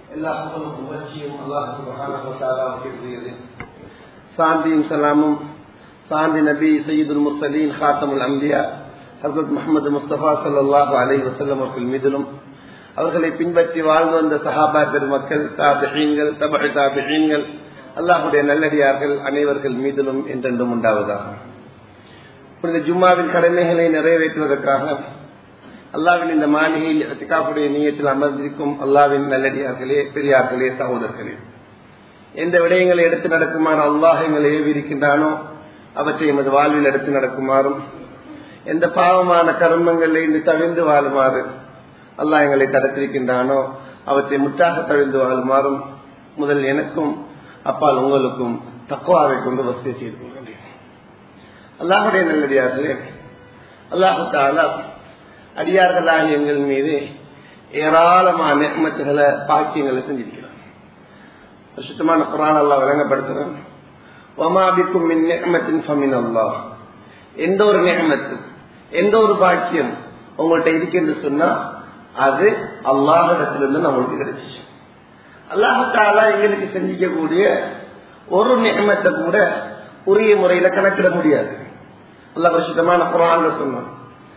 எல்லா புகழும் புகழ்ச்சியும் அல்லாஹ் சுபஹானஹு உரியது சாந்தியும் சலாமும் சாந்தி நபி சையீதுல் முர்சலீன் ஹாத்தமுல் அம்பியா ஹசரத் முகமது முஸ்தபா சல்லாஹு அலை வசல்லம் அவர்கள் மீதிலும் அவர்களை பின்பற்றி வாழ்ந்து வந்த சஹாபா பெருமக்கள் தாபிஹீன்கள் தபை தாபிஹீன்கள் அல்லாஹுடைய நல்லடியார்கள் அனைவர்கள் மீதிலும் என்றென்றும் உண்டாவதாக புனித ஜும்மாவின் கடமைகளை நிறைவேற்றுவதற்காக அல்லாவின் இந்த மாளிகையில் அத்திகாப்புடைய நீயத்தில் அமர்ந்திருக்கும் அல்லாவின் நல்லடியார்களே பெரியார்களே சகோதரர்களே எந்த விடயங்களை எடுத்து நடக்குமாறு அல்லாஹ் எங்களை ஏவிருக்கின்றானோ அவற்றை எமது வாழ்வில் எடுத்து நடக்குமாறும் எந்த பாவமான கர்மங்களை இன்று தவிர்ந்து வாழுமாறு அல்லாஹ் எங்களை தடுத்திருக்கின்றானோ அவற்றை முற்றாக தவிர்ந்து வாழுமாறும் முதல் எனக்கும் அப்பால் உங்களுக்கும் தக்குவாவை கொண்டு வசதி செய்து கொள்கின்றேன் அல்லாஹுடைய நல்லடியார்களே அல்லாஹு தாலா அடியார்களாக எங்கள் மீது ஏராளமான நியமத்துகளை பாக்கியங்களை செஞ்சிருக்கிறார் சுத்தமான குரான் அல்லா விளங்கப்படுத்துறேன் ஒமாபிக்கும் மின் நியமத்தின் சமின் அல்லா எந்த ஒரு நியமத்து எந்த ஒரு பாக்கியம் உங்கள்கிட்ட இருக்குன்னு சொன்னா அது அல்லாஹிடத்திலிருந்து நம்மளுக்கு கிடைச்சிச்சு அல்லாஹாலா எங்களுக்கு செஞ்சிக்கக்கூடிய ஒரு நியமத்தை கூட உரிய முறையில கணக்கிட முடியாது அல்லா பிரசித்தமான குரான் சொன்னோம்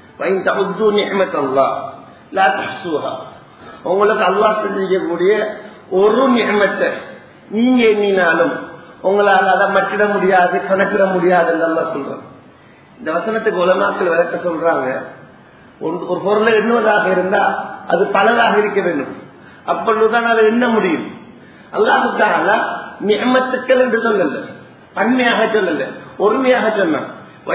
உங்களுக்கு அல்லாஹ் செஞ்சிக்கக்கூடிய ஒரு நியமத்தை நீங்க எண்ணினாலும் உங்களால் அதை மட்டிட முடியாது கணக்கிட முடியாதுன்னு அல்லா சொல்றோம் இந்த வசனத்துக்கு உலமாக்கள் விளக்க சொல்றாங்க ஒரு பொருளை எண்ணுவதாக இருந்தா அது பலதாக இருக்க வேண்டும் அப்பொழுதுதான் அதை எண்ண முடியும் அல்லாஹுக்காக நியமத்துக்கள் என்று சொல்லல பன்மையாக சொல்லல ஒருமையாக சொன்னான்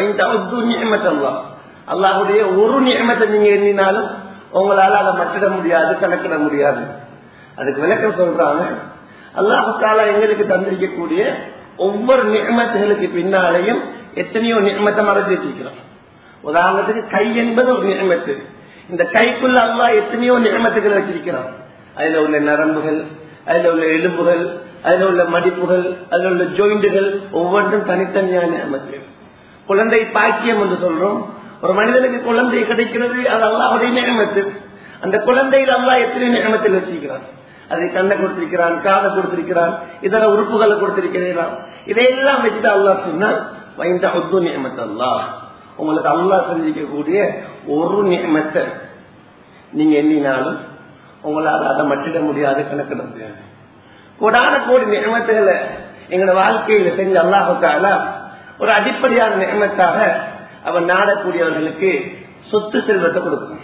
அல்லாஹுடைய ஒரு நியமத்தை நீங்க எண்ணினாலும் உங்களால அதை மட்டிட முடியாது கணக்கிட முடியாது அதுக்கு விளக்கம் சொல்றாங்க அல்லாஹுக்கால எங்களுக்கு தந்திருக்கக்கூடிய ஒவ்வொரு நியமத்துகளுக்கு பின்னாலேயும் எத்தனையோ நியமத்தை மறைச்சு வச்சிருக்கிறோம் உதாரணத்துக்கு கை என்பது ஒரு நியமத்து இந்த கைக்குள்ள அல்லா எத்தனையோ நியமத்துகள் வச்சிருக்கிறான் அதுல உள்ள நரம்புகள் அதுல உள்ள எலும்புகள் அதுல உள்ள மடிப்புகள் அதுல உள்ள ஜோயிண்டுகள் ஒவ்வொன்றும் தனித்தனியான நியமத்து குழந்தை பாக்கியம் என்று சொல்றோம் ஒரு மனிதனுக்கு குழந்தை கிடைக்கிறது அது அல்லாஹுடைய நியமத்து அந்த குழந்தையில் அல்லா எத்தனை நியமத்தில் வச்சிருக்கிறான் அதை கண்ணை கொடுத்திருக்கிறான் காதை கொடுத்திருக்கிறான் இதர உறுப்புகளை கொடுத்திருக்கிறான் இதையெல்லாம் வச்சுட்டு அல்லா சொன்னால் வைந்த ஒத்து நியமத்து அல்லா உங்களுக்கு அல்லா செஞ்சிக்கக்கூடிய ஒரு நியமத்தை நீங்க எண்ணினாலும் உங்களால் அதை மட்டிட முடியாது கணக்கிட முடியாது கோடான கோடி நியமத்துகளை எங்களோட வாழ்க்கையில செஞ்ச அல்லாஹால ஒரு அடிப்படையான நியமத்தாக அவன் நாடக்கூடியவர்களுக்கு சொத்து செல்வத்தை கொடுக்கும்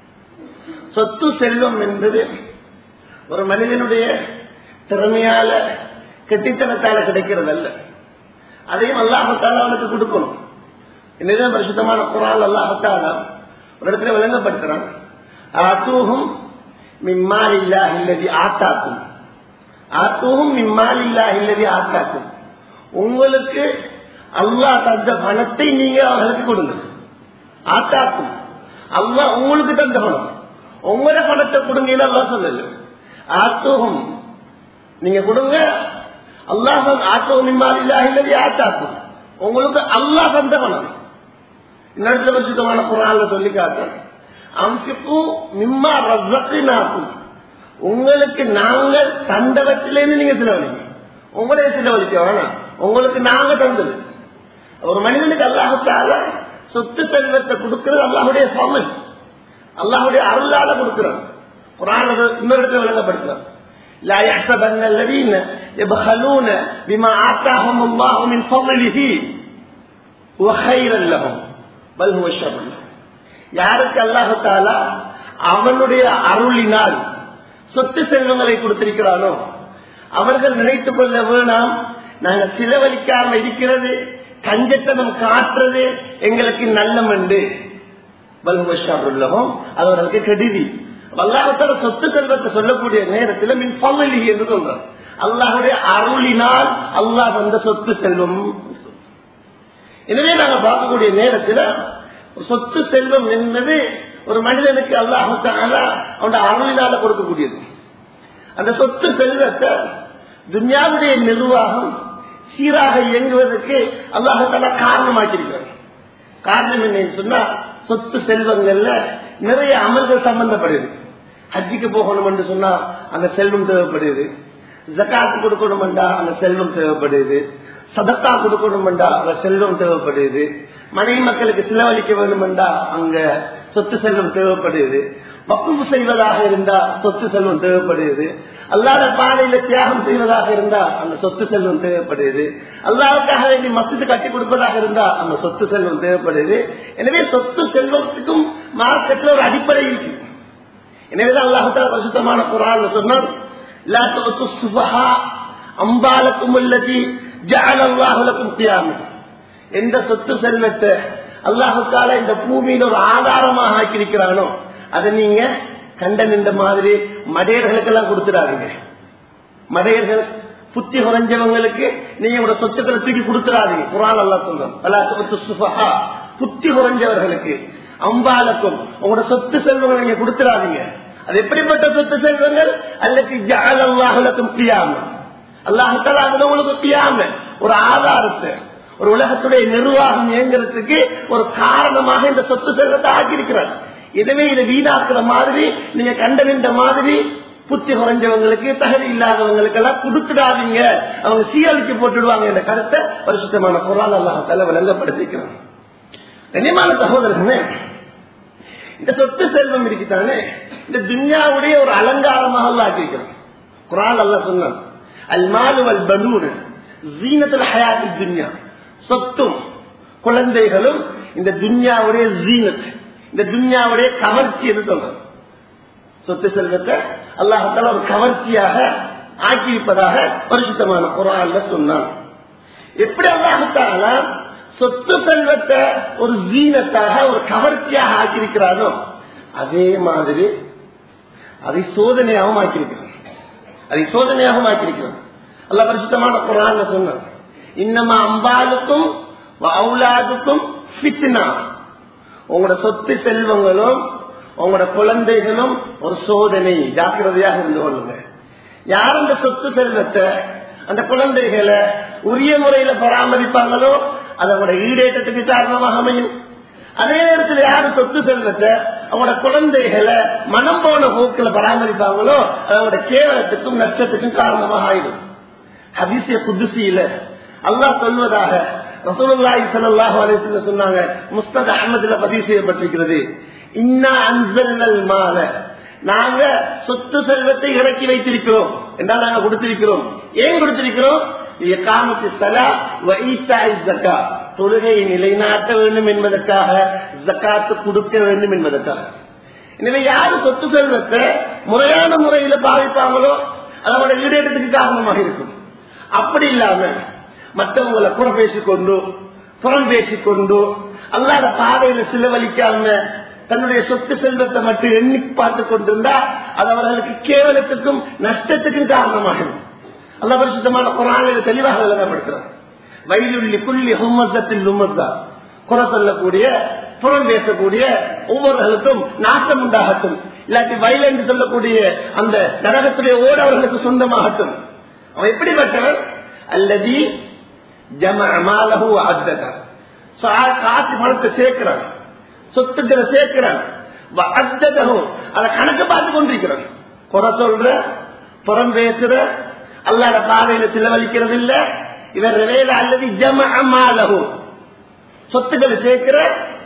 சொத்து செல்வம் என்பது ஒரு மனிதனுடைய திறமையால கெட்டித்தனத்தால கிடைக்கிறது அல்ல அதையும் அல்லாஹத்தால அவனுக்கு கொடுக்கணும் என்னதான் பரிசுத்தமான குரால் அல்லாஹத்தால ஒரு இடத்துல விளங்கப்படுத்துறான் ஆத்தூகும் மிம்மால் இல்லா இல்லதி ஆத்தாக்கும் ஆத்தூகும் மிம்மால் இல்லா இல்லதி ஆத்தாக்கும் உங்களுக்கு அல்லா தந்த பணத்தை நீங்க அவர்களுக்கு கொடுங்க ஆத்தாக்கும் அல்லா உங்களுக்கு தந்த பணம் உங்களோட பணத்தை கொடுங்க அல்லா சொல்லல ஆத்தூகம் நீங்க கொடுங்க அல்லாஹ் ஆத்தூகம் மிம்மால் இல்லா இல்லதி ஆத்தாக்கும் உங்களுக்கு அல்லா தந்த பணம் இன்னொரு பரிசுத்தமான குரான்ல சொல்லி காட்டேன் அம்சிக்கும் மிம்மா ரசத்தினாக்கும் உங்களுக்கு நாங்கள் தந்தவத்திலேருந்து நீங்க செலவழிங்க உங்களே செலவழிக்க வேணாம் உங்களுக்கு நாங்க தந்தது ஒரு மனிதனுக்கு அல்லாஹத்தால சொத்து செல்வத்தை கொடுக்கிறது அல்லாஹுடைய சமன் அல்லாஹுடைய அருளால கொடுக்கிறோம் குரான் இன்னொரு இடத்துல விளங்கப்படுத்துறோம் لا يحسبن الذين يبخلون بما آتاهم الله من فضله وخيرا لهم بل هو شر لهم யாருக்கு அல்லாஹாலா அவனுடைய அருளினால் சொத்து செல்வங்களை கொடுத்திருக்கிறானோ அவர்கள் நினைத்துக் கொள்ள வேணாம் நாங்க செலவழிக்காம இருக்கிறது கஞ்சத்தனம் காட்டுறது எங்களுக்கு நல்லம் என்று பல்வஷாபுல்லகம் அது அவர்களுக்கு கெடுதி அல்லாஹத்தால சொத்து செல்வத்தை சொல்லக்கூடிய நேரத்தில் மின் பமலி என்று சொல்றார் அல்லாஹுடைய அருளினால் அல்லாஹ் வந்த சொத்து செல்வம் எனவே நாங்க பார்க்கக்கூடிய நேரத்தில் சொத்து செல்வம் என்பது ஒரு மனிதனுக்கு அல்லாஹால அவனுடைய அருளினால கொடுக்கக்கூடியது அந்த சொத்து செல்வத்தை துன்யாவுடைய நிர்வாகம் சீராக இயங்குவதற்கு அல்லாஹால காரணமாக்கியிருக்கிறார் காரணம் என்ன சொன்னா சொத்து செல்வங்கள்ல நிறைய அமல்கள் சம்பந்தப்படுது ஹஜ்ஜிக்கு போகணும் என்று சொன்னா அந்த செல்வம் தேவைப்படுது ஜக்காத்து கொடுக்கணும்டா அந்த செல்வம் தேவைப்படுது சதக்கா கொடுக்கணும்டா அந்த செல்வம் தேவைப்படுது மனைவி மக்களுக்கு செலவழிக்க வேண்டுமென்றா அங்க சொத்து செல்வம் தேவைப்படுது வக்குவு செய்வதாக இருந்தா சொத்து செல்வம் தேவைப்படுது அல்லாத பாதையில தியாகம் செய்வதாக இருந்தா அந்த சொத்து செல்வம் தேவைப்படுது அல்லாவுக்காக வேண்டி மசித்து கட்டி கொடுப்பதாக இருந்தா அந்த சொத்து செல்வம் தேவைப்படுது எனவே சொத்து செல்வத்துக்கும் மார்க்கெட்ல ஒரு அடிப்படை இருக்கு எனவேதான் அல்லாஹால பரிசுத்தமான குரான் சொன்னார் அம்பாலக்கும் உள்ளதி ஜால் அல்லாஹுலக்கும் தியாமி எந்த சொத்து செல்வத்தை அல்லாஹுக்கால இந்த பூமியில ஒரு ஆதாரமாக ஆக்கியிருக்கிறானோ அதை நீங்க கண்ட நின்ற மாதிரி மடையர்களுக்கெல்லாம் கொடுத்துடாதீங்க மடையர்கள் புத்தி குறைஞ்சவங்களுக்கு நீங்க உங்களோட சொத்துக்களை தூக்கி கொடுத்துடாதீங்க குரான் அல்லா சொல்லும் புத்தி குறைஞ்சவர்களுக்கு அம்பாலக்கும் உங்களோட சொத்து செல்வங்களை நீங்க கொடுத்துடாதீங்க அது எப்படிப்பட்ட சொத்து செல்வங்கள் அல்லது ஜால் அல்லாஹுலக்கும் கியாம அல்லாஹால அதுல உங்களுக்கு கியாம ஒரு ஆதாரத்தை ஒரு உலகத்துடைய நிர்வாகம் இயங்குறதுக்கு ஒரு காரணமாக இந்த சொத்து செல்வத்தை ஆக்கியிருக்கிறார் எனவே இதை வீணாக்குற மாதிரி நீங்க கண்டறிந்த மாதிரி புத்தி குறைஞ்சவங்களுக்கு தகுதி இல்லாதவங்களுக்கு எல்லாம் கொடுத்துடாதீங்க அவங்க சீரழிச்சு போட்டுடுவாங்க என்ற கருத்தை பரிசுத்தமான குரான் அல்லாஹால விளங்கப்படுத்திக்கிறாங்க கண்ணியமான சகோதரர்களே இந்த சொத்து செல்வம் இருக்குதானே இந்த துன்யாவுடைய ஒரு அலங்காரமாக அல்ல ஆக்கியிருக்கிறோம் குரான் அல்ல சொன்ன அல் மாலு அல் பலூர் ஜீனத்தில் ஹயாத்தி துன்யா சொத்தும் குழந்தைகளும் இந்த துன்யாவுடைய ஜீனத் இந்த துன்யாவுடைய கவர்ச்சி என்று சொல்றோம் சொத்து செல்வத்தை அல்லாஹால ஒரு கவர்ச்சியாக ஆக்கியிருப்பதாக பரிசுத்தமான குரான்ல சொன்னான் எப்படி அல்லாஹால சொத்து செல்வத்தை ஒரு ஜீனத்தாக ஒரு கவர்ச்சியாக ஆக்கியிருக்கிறானோ அதே மாதிரி அதை சோதனையாகவும் ஆக்கியிருக்கிறான் அதை சோதனையாகவும் ஆக்கியிருக்கிறான் அல்ல பரிசுத்தமான குரான் சொன்னான் இன்னமா அம்பாலுக்கும் அவுலாதுக்கும் ஃபித்னா உங்களோட சொத்து செல்வங்களும் உங்களோட குழந்தைகளும் ஒரு சோதனை ஜாக்கிரதையாக இருந்து கொள்ளுங்க யார் அந்த சொத்து செல்வத்தை அந்த குழந்தைகளை உரிய முறையில பராமரிப்பாங்களோ அது அவங்களோட ஈடேற்றத்துக்கு காரணமாக அமையும் அதே நேரத்தில் யாரு சொத்து செல்வத்தை அவங்களோட குழந்தைகளை மனம் போன போக்கில் பராமரிப்பாங்களோ அவங்களோட கேவலத்துக்கும் நஷ்டத்துக்கும் காரணமாக ஆயிடும் ஹபிசிய குதிசியில அல்லாஹ் சொல்வதாக ரசூலுல்லாஹி ஸல்லல்லாஹு அலைஹி வஸல்லம் சொன்னாங்க முஸ்தத் அஹ்மதுல பதிவு செய்யப்பட்டிருக்கிறது இன்னா அன்சல்னல் மால நாங்க சொத்து செல்வத்தை இறக்கி வைத்திருக்கிறோம் என்றால் நாங்க கொடுத்திருக்கிறோம் ஏன் கொடுத்திருக்கிறோம் காமத்து சலா வைத்தாய் ஜக்கா தொழுகையை நிலைநாட்ட வேண்டும் என்பதற்காக ஜக்காத்து கொடுக்க வேண்டும் என்பதற்காக எனவே யாரு சொத்து செல்வத்தை முறையான முறையில பாவிப்பாங்களோ அதோட ஈடேற்றத்துக்கு காரணமாக இருக்கும் அப்படி இல்லாம மற்றவங்களை குறை பேசிக்கொண்டு புறம் பேசிக்கொண்டு அல்லாத பாதையில செலவழிக்காம தன்னுடைய சொத்து செல்வத்தை மட்டும் எண்ணி பார்த்து கொண்டிருந்தா அது அவர்களுக்கு கேவலத்துக்கும் நஷ்டத்துக்கும் காரணமாகும் அல்ல பரிசுத்தமான குரானில் தெளிவாக விளங்கப்படுத்துறார் வயலுள்ளி புள்ளி ஹுமசத்தில் உமசா குறை சொல்லக்கூடிய புறம் பேசக்கூடிய ஒவ்வொருவர்களுக்கும் நாசம் உண்டாகட்டும் இல்லாட்டி வயல் என்று சொல்லக்கூடிய அந்த நரகத்துடைய ஓட அவர்களுக்கு சொந்தமாகட்டும் அவன் எப்படிப்பட்டவன் அல்லது ஜம மாலகு அத்தகா காசு பணத்தை சேர்க்கிறான் சொத்துக்களை சேர்க்கிறான் அத்தகம் அதை கணக்கு பார்த்து கொண்டிருக்கிறான் குறை சொல்ற புறம் பேசுற அல்லாத பாதையில செலவழிக்கிறது இல்ல இவர் வேலை அல்லது ஜம மாலகு சொத்துக்களை சேர்க்கிற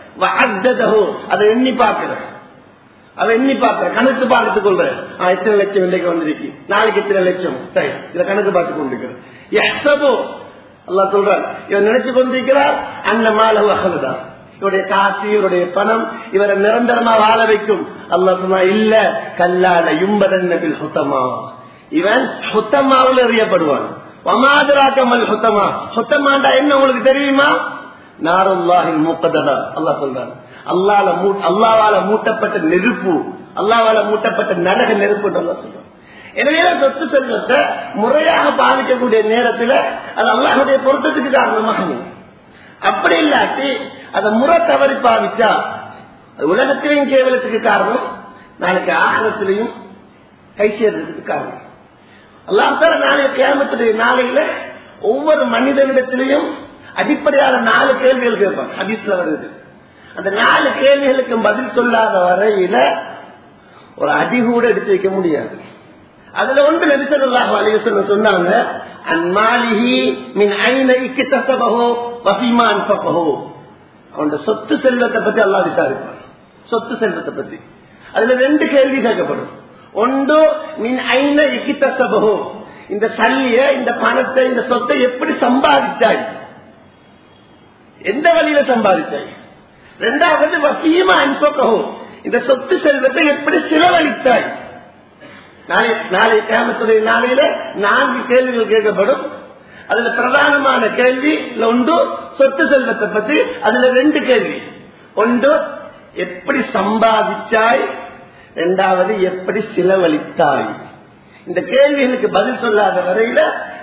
அத்தகோ அதை எண்ணி பார்க்கிற அதை எண்ணி பார்க்கிற கணக்கு பார்த்து கொள்றேன் எத்தனை லட்சம் இன்றைக்கு வந்திருக்கு நாளைக்கு எத்தனை லட்சம் சரி இதை கணக்கு பார்த்து கொண்டிருக்கிறேன் அல்லா சொல்றார் இவர் நினைச்சு கொண்டிருக்கிறார் அந்த மாலவு அகல்தான் இவருடைய காசு இவருடைய பணம் இவரை நிரந்தரமா வாழ வைக்கும் அல்லா சொன்னா இல்ல கல்லால யும்பதன் சுத்தமா இவன் சுத்தமாவில் எறியப்படுவான் வமாதராக்கமல் சுத்தமா சுத்தமாண்டா என்ன உங்களுக்கு தெரியுமா நாருல்லாஹின் மூப்பதா அல்லா சொல்றான் அல்லால அல்லாவால மூட்டப்பட்ட நெருப்பு அல்லாவால மூட்டப்பட்ட நரக நெருப்பு அல்லா சொல்றான் எனவே சொத்து செல்வத்தை முறையாக பாதிக்கக்கூடிய நேரத்தில் அது அல்லாஹுடைய பொருத்தத்துக்கு காரணமாக அப்படி இல்லாட்டி அதை முறை தவறி பாவிச்சா அது உலகத்திலையும் கேவலத்துக்கு காரணம் நாளைக்கு ஆகலத்திலையும் கை சேர்றதுக்கு காரணம் அல்லாஹால நாளைய கேமத்துடைய நாளையில ஒவ்வொரு மனிதனிடத்திலையும் அடிப்படையான நாலு கேள்விகள் கேட்பான் ஹதீஸ்ல வருது அந்த நாலு கேள்விகளுக்கு பதில் சொல்லாத வரையில ஒரு அடி கூட எடுத்து வைக்க முடியாது அதுல ஒன்று நபிசல்லாஹு அலைவசன் சொன்னாங்க அந்மாலிஹி மின் ஐன இக்கித்தபகோ வசிமா அன்பகோ அவனோட சொத்து செல்வத்தை பத்தி அல்லாஹ் விசாரிப்பான் சொத்து செல்வத்தை பத்தி அதுல ரெண்டு கேள்வி கேட்கப்படும் ஒன்று மின் ஐன இக்கித்தபகோ இந்த சல்லிய இந்த பணத்தை இந்த சொத்தை எப்படி சம்பாதிச்சாய் எந்த வழியில சம்பாதிச்சாய் ரெண்டாவது வசியமா அன்பகோ இந்த சொத்து செல்வத்தை எப்படி செலவழித்தாய் நாளை நாளை கேமத்துடைய நாளையில நான்கு கேள்விகள் கேட்கப்படும் அதுல பிரதானமான கேள்வி ஒன்று சொத்து செல்வத்தை பத்தி அதுல ரெண்டு கேள்வி ஒன்று எப்படி சம்பாதிச்சாய் இரண்டாவது எப்படி செலவழித்தாய் இந்த கேள்விகளுக்கு பதில் சொல்லாத வரையில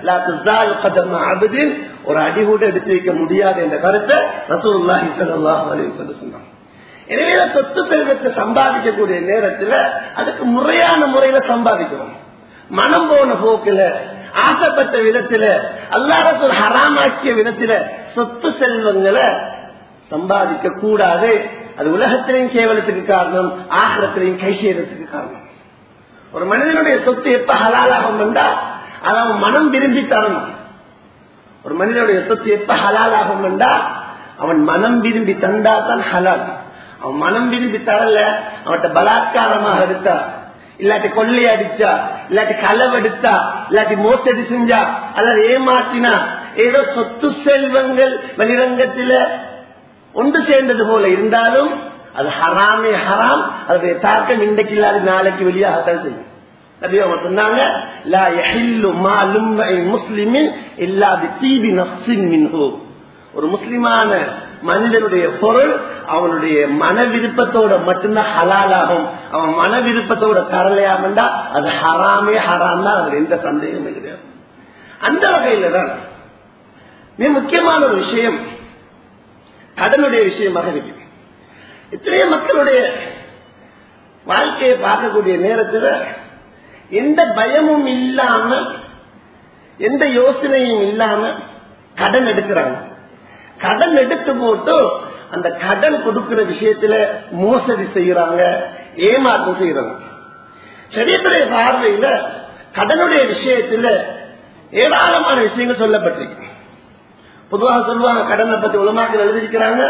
அபுதின் ஒரு அடி கூட எடுத்து வைக்க முடியாது என்ற கருத்தை ரசூல்லாஹி சல்லாஹ் அலி சொன்னாங்க எனவே சொத்து செல்வத்தை சம்பாதிக்கக்கூடிய நேரத்தில் அதுக்கு முறையான முறையில சம்பாதிக்கணும் மனம் போன போக்குல ஆசைப்பட்ட விதத்துல அல்லாத ஹராமாக்கிய விதத்துல சொத்து செல்வங்களை சம்பாதிக்க கூடாது அது உலகத்திலையும் கேவலத்துக்கு காரணம் ஆகலத்திலையும் கை செய்யறதுக்கு காரணம் ஒரு மனிதனுடைய சொத்து எப்ப ஹலாலாகும் வந்தா அதை அவன் மனம் விரும்பி தரணும் ஒரு மனிதனுடைய சொத்து எப்ப ஹலாலாகும் வந்தா அவன் மனம் விரும்பி தந்தா தான் ஹலால் அவன் மனம் விரும்பி தரல அவன்கிட்ட பலாத்காரமாக எடுத்தா இல்லாட்டி கொள்ளை அடிச்சா இல்லாட்டி களவெடுத்தா இல்லாட்டி மோசடி செஞ்சா அல்லது ஏமாத்தினா ஏதோ சொத்து செல்வங்கள் வெளிரங்கத்தில ஒன்று சேர்ந்தது போல இருந்தாலும் அது ஹராமே ஹராம் அதனுடைய தாக்கம் இன்றைக்கு இல்லாத நாளைக்கு வெளியாகத்தான் செய்யும் நபி அவங்க சொன்னாங்க லா யஹில்லு மாலும் முஸ்லிமின் இல்லாது தீபி நஃப்சின் மின்ஹு ஒரு முஸ்லிமான மனிதனுடைய பொருள் அவனுடைய மன விருப்பத்தோட மட்டும்தான் ஹலாலாகும் அவன் மன விருப்பத்தோட தரலையாமண்டா அது ஹராமே ஹராம் தான் அதுல எந்த சந்தேகமே கிடையாது அந்த வகையில தான் மிக முக்கியமான ஒரு விஷயம் கடனுடைய விஷயமாக இருக்கு இத்தனைய மக்களுடைய வாழ்க்கையை பார்க்கக்கூடிய நேரத்தில் எந்த பயமும் இல்லாம எந்த யோசனையும் இல்லாம கடன் எடுக்கிறாங்க கடன் எடுத்து போட்டு அந்த கடன் கொடுக்கிற விஷயத்துல மோசடி செய்யறாங்க ஏமாற்றம் செய்யறாங்க சரியத்துடைய பார்வையில கடனுடைய விஷயத்துல ஏராளமான விஷயங்கள் சொல்லப்பட்டிருக்கு பொதுவாக சொல்லுவாங்க கடனை பத்தி உலமாக்கள் எழுதியிருக்கிறாங்க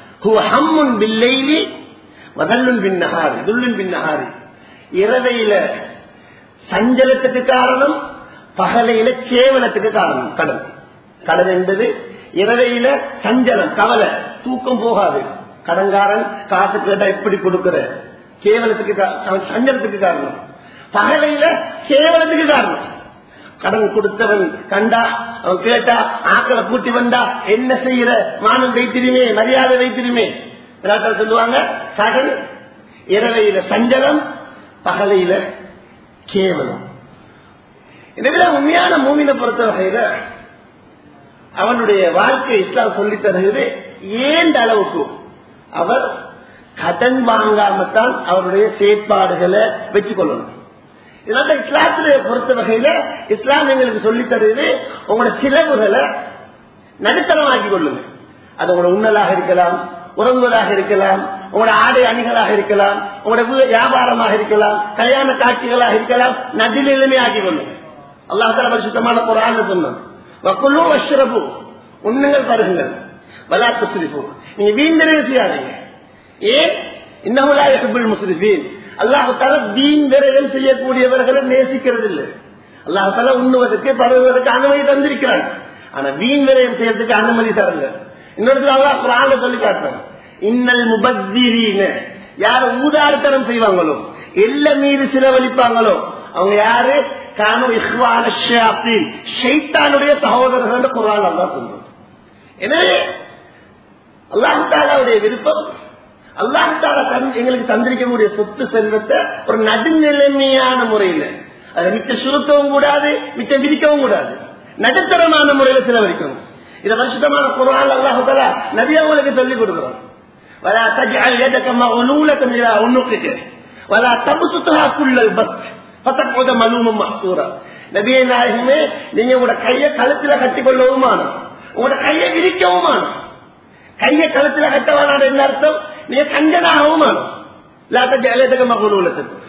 இரவையில சஞ்சலத்துக்கு காரணம் பகலையில கேவலத்துக்கு காரணம் கடன் கடன் என்பது இரவையில சஞ்சலம் கவலை தூக்கம் போகாது கடன்காரன் காசு கேட்டா எப்படி கொடுக்கிற கேவலத்துக்கு சஞ்சலத்துக்கு காரணம் பகலையில கேவலத்துக்கு காரணம் கடன் கொடுத்தவன் கண்டா அவன் கேட்டா ஆக்களை கூட்டி வந்தா என்ன செய்யற மானம் வைத்திருமே மரியாதை வைத்திருமே சொல்லுவாங்க கடன் இரவையில சஞ்சலம் பகலையில கேவலம் எனவே உண்மையான மூமினை பொறுத்த வகையில அவனுடைய வாழ்க்கை இஸ்லாம் சொல்லி தருகிறது ஏண்ட அளவுக்கு அவர் கடன் வாங்காமத்தான் அவருடைய செயற்பாடுகளை வச்சுக்கொள்ளணும் இதனால இஸ்லாத்திலே பொறுத்த வகையில இஸ்லாம் எங்களுக்கு சொல்லி தருவது உங்களோட சிலவுகளை நடுத்தரமாக்கி கொள்ளுங்க அது உங்களோட உண்ணலாக இருக்கலாம் உறங்குவதாக இருக்கலாம் உங்களோட ஆடை அணிகளாக இருக்கலாம் உங்களோட வியாபாரமாக இருக்கலாம் கல்யாண காட்சிகளாக இருக்கலாம் நதிநிலைமை ஆக்கி கொள்ளுங்க அல்லாஹால பரிசுத்தமான குரான் சொன்னோம் வக்குள்ளோ வஷ்ரபு உண்ணுங்கள் பருகுங்கள் வலாத்து சிரிப்பு நீங்க வீண்தரவு செய்யாதீங்க ஏன் இன்னமுலாயபிள் முஸ்லிஃபீன் அல்லாஹால வீண் விரயம் செய்யக்கூடியவர்களை நேசிக்கிறது இல்லை அல்லாஹால உண்ணுவதற்கு பருவதற்கு அனுமதி தந்திருக்கிறாங்க ஆனா வீண் விரயம் செய்யறதுக்கு அனுமதி தரல இன்னொரு அல்லாஹ் குரான சொல்லி காட்டுறாங்க இன்னல் முபத்தீரீன யார் ஊதாரித்தனம் செய்வாங்களோ எல்ல மீது செலவழிப்பாங்களோ அவங்க யாரு கானு இஹ்வான ஷைத்தானுடைய சகோதரர்கள் குரான் அல்லா சொல்றோம் எனவே அல்லாஹாலாவுடைய விருப்பம் அல்லாஹாலா எங்களுக்கு தந்திரிக்கக்கூடிய சொத்து செல்வத்தை ஒரு நடுநிலைமையான முறையில அதை மிச்ச சுருக்கவும் கூடாது மிச்சம் விதிக்கவும் கூடாது நடுத்தரமான முறையில செலவழிக்கணும் இதை வருஷத்தமான குரான் அல்லாஹாலா நபி அவங்களுக்கு சொல்லிக் கொடுக்கிறோம் ولا تجعل يدك مغلولة إلى عنقك ولا تبسطها كل البسط فتقعد ملوما محصورا நபியை நாயகமே நீங்க உங்களோட கைய கழுத்துல கட்டி கொள்ளவுமான உங்களோட கையை விரிக்கவுமான கைய கழுத்துல கட்டவான என்ன அர்த்தம் நீங்க கஞ்சனாகவும் லாத்த ஜலத்துக்கு மகுலூலத்துக்கு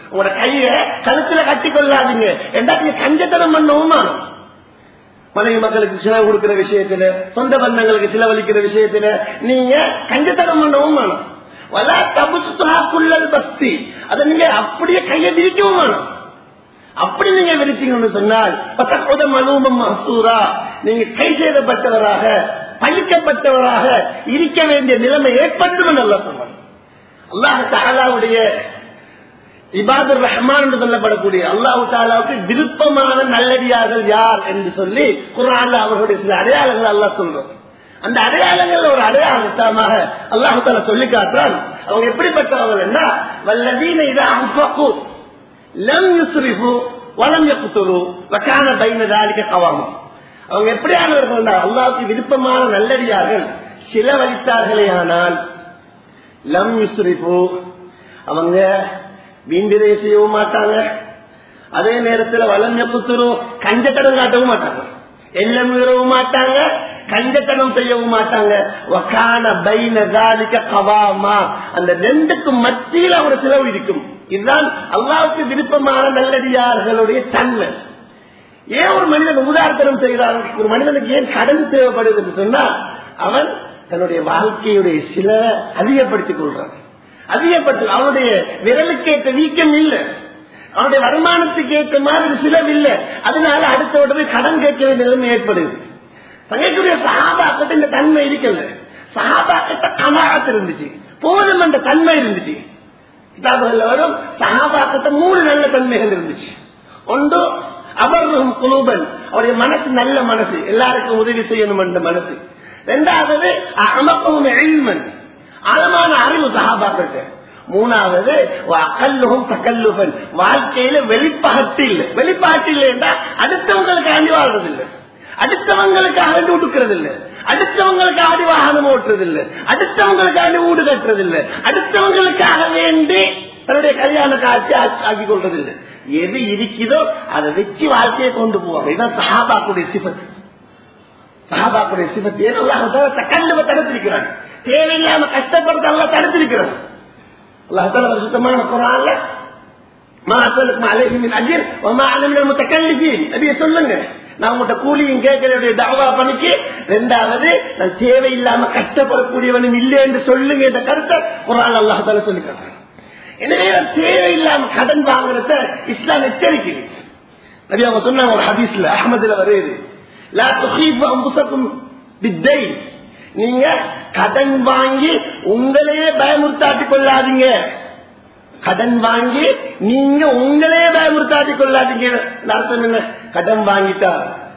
உங்களோட கைய கழுத்துல கட்டி கொள்ளாதீங்க எல்லாத்தையும் கஞ்சத்தனம் பண்ண அவமானம் மனைவி மக்களுக்கு செலவு கொடுக்கிற விஷயத்துல சொந்த பந்தங்களுக்கு செலவழிக்கிற விஷயத்துல நீங்க கஞ்சத்தனம் பண்ண அவமானம் வலா தபுசுக்குள்ளல் பக்தி அதை நீங்க அப்படியே கையை விரிக்கவும் வேணும் அப்படி நீங்க விரிச்சீங்கன்னு சொன்னால் பத்தொத மனூபம் மசூரா நீங்க கை செய்தப்பட்டவராக பழிக்கப்பட்டவராக இருக்க வேண்டிய நிலைமை ஏற்பட்டு நல்லா சொன்னாங்க அல்லாஹ் தாலாவுடைய இபாதுர் ரஹ்மான் என்று சொல்லப்படக்கூடிய அல்லாஹு தாலாவுக்கு விருப்பமான நல்லடியார்கள் யார் என்று சொல்லி குரான் அவர்களுடைய சில அடையாளங்கள் அல்லாஹ் சொல்றோம் அந்த அடையாளங்கள் ஒரு அடையாளத்தமாக அல்லாஹு தாலா சொல்லி காட்டுறான் அவங்க எப்படிப்பட்டவர்கள் என்ன வல்லதீன இதா அன்பு லம் யுஸ்ரிஃபு வலம் யக்குத்துரு வக்கான பைன தாலிக்க கவாமம் அவங்க எப்படியானவர்கள் அல்லாவுக்கு விருப்பமான நல்லடியார்கள் சிலவழித்தார்களே ஆனால் லம் யுஸ்ரிஃபு அவங்க வீண்டிரை செய்யவும் மாட்டாங்க அதே நேரத்தில் வலம் யக்குத்துரு கஞ்சக்கடன் காட்டவும் மாட்டாங்க எல்லாம் மீறவும் மாட்டாங்க கஞ்சத்தனம் செய்யவும் மாட்டாங்க வக்கான பைன தாலிக்க கவாமா அந்த ரெண்டுக்கும் மத்தியில் அவங்க செலவு இருக்கும் இதுதான் அல்லாவுக்கு விருப்பமான நல்லடியார்களுடைய தன்மை ஏன் ஒரு மனிதன் உதாரணம் செய்கிறான் ஒரு மனிதனுக்கு ஏன் கடன் தேவைப்படுது என்று சொன்னா அவன் தன்னுடைய வாழ்க்கையுடைய சில அதிகப்படுத்திக் கொள்றான் அதிகப்படுத்தி அவனுடைய விரலுக்கேற்ற வீக்கம் இல்லை அவனுடைய வருமானத்துக்கு ஏற்ற மாதிரி சிலவு இல்லை அதனால அடுத்த உடனே கடன் கேட்க வேண்டிய நிலைமை ஏற்படுது தங்கக்கூடிய சகாபாக்கிட்ட இந்த தன்மை இருக்கல சகாபாக்கிட்ட கமாகத்து இருந்துச்சு போதும் என்ற தன்மை இருந்துச்சு கிதாபுகள் வரும் சகாபாக்கிட்ட மூணு நல்ல தன்மைகள் இருந்துச்சு ஒன்று அவர்களும் குலூபன் அவருடைய மனசு நல்ல மனசு எல்லாருக்கும் உதவி செய்யணும் என்ற மனசு இரண்டாவது அமக்கவும் எழில்மன் ஆழமான அறிவு சகாபாக்கிட்ட மூணாவது அகல்லுகும் தகல்லுகன் வாழ்க்கையில வெளிப்பாட்டு இல்லை வெளிப்பாட்டு இல்லை என்றால் அடுத்தவங்களுக்கு ஆண்டி வாழ்றது இல்லை அடுத்தவங்களுக்காக வேண்டி உடுக்கிறது இல்லை அடுத்தவங்களுக்கு ஆடி வாகனம் ஓட்டுறது இல்லை அடுத்தவங்களுக்காக வீடு கட்டுறது இல்லை அடுத்தவங்களுக்காக வேண்டி தன்னுடைய கல்யாண காட்சி ஆக்கி கொள்றது இல்லை எது இருக்குதோ அதை வச்சு வாழ்க்கையை கொண்டு போவாங்க இதுதான் சஹாபாக்குடைய சிபத்து சஹாபாக்குடைய சிபத்து ஏதோ கல்லுவை தடுத்திருக்கிறாங்க தேவையில்லாம கஷ்டப்படுத்த எல்லாம் தடுத்திருக்கிறாங்க அல்லாஹால சுத்தமான குரான்ல சொல்லுங்க நான் உங்கள்கிட்ட கூலியும் கேட்கறதுடைய தாவா பண்ணிக்கு ரெண்டாவது நான் தேவையில்லாம கஷ்டப்படக்கூடியவனும் இல்லை என்று சொல்லுங்க என்ற கருத்தை குரான் அல்லாஹால சொல்லிக்கிறாங்க எனவே தேவையில்லாம கடன் வாங்குறத இஸ்லாம் எச்சரிக்குது நபி அவங்க சொன்னாங்க ஒரு ஹதீஸ்ல அகமதுல வருது லா துஹீபு அம்புசக்கும் வித்தை நீங்க கடன் வாங்கி உங்களையே பயமுறுத்தாட்டிக் கொள்ளாதீங்க கடன் வாங்கி நீங்க உங்களே பயமுறுத்தாட்டிக் கொள்ளாதீங்க அர்த்தம் என்ன கடன் வாங்கிட்டா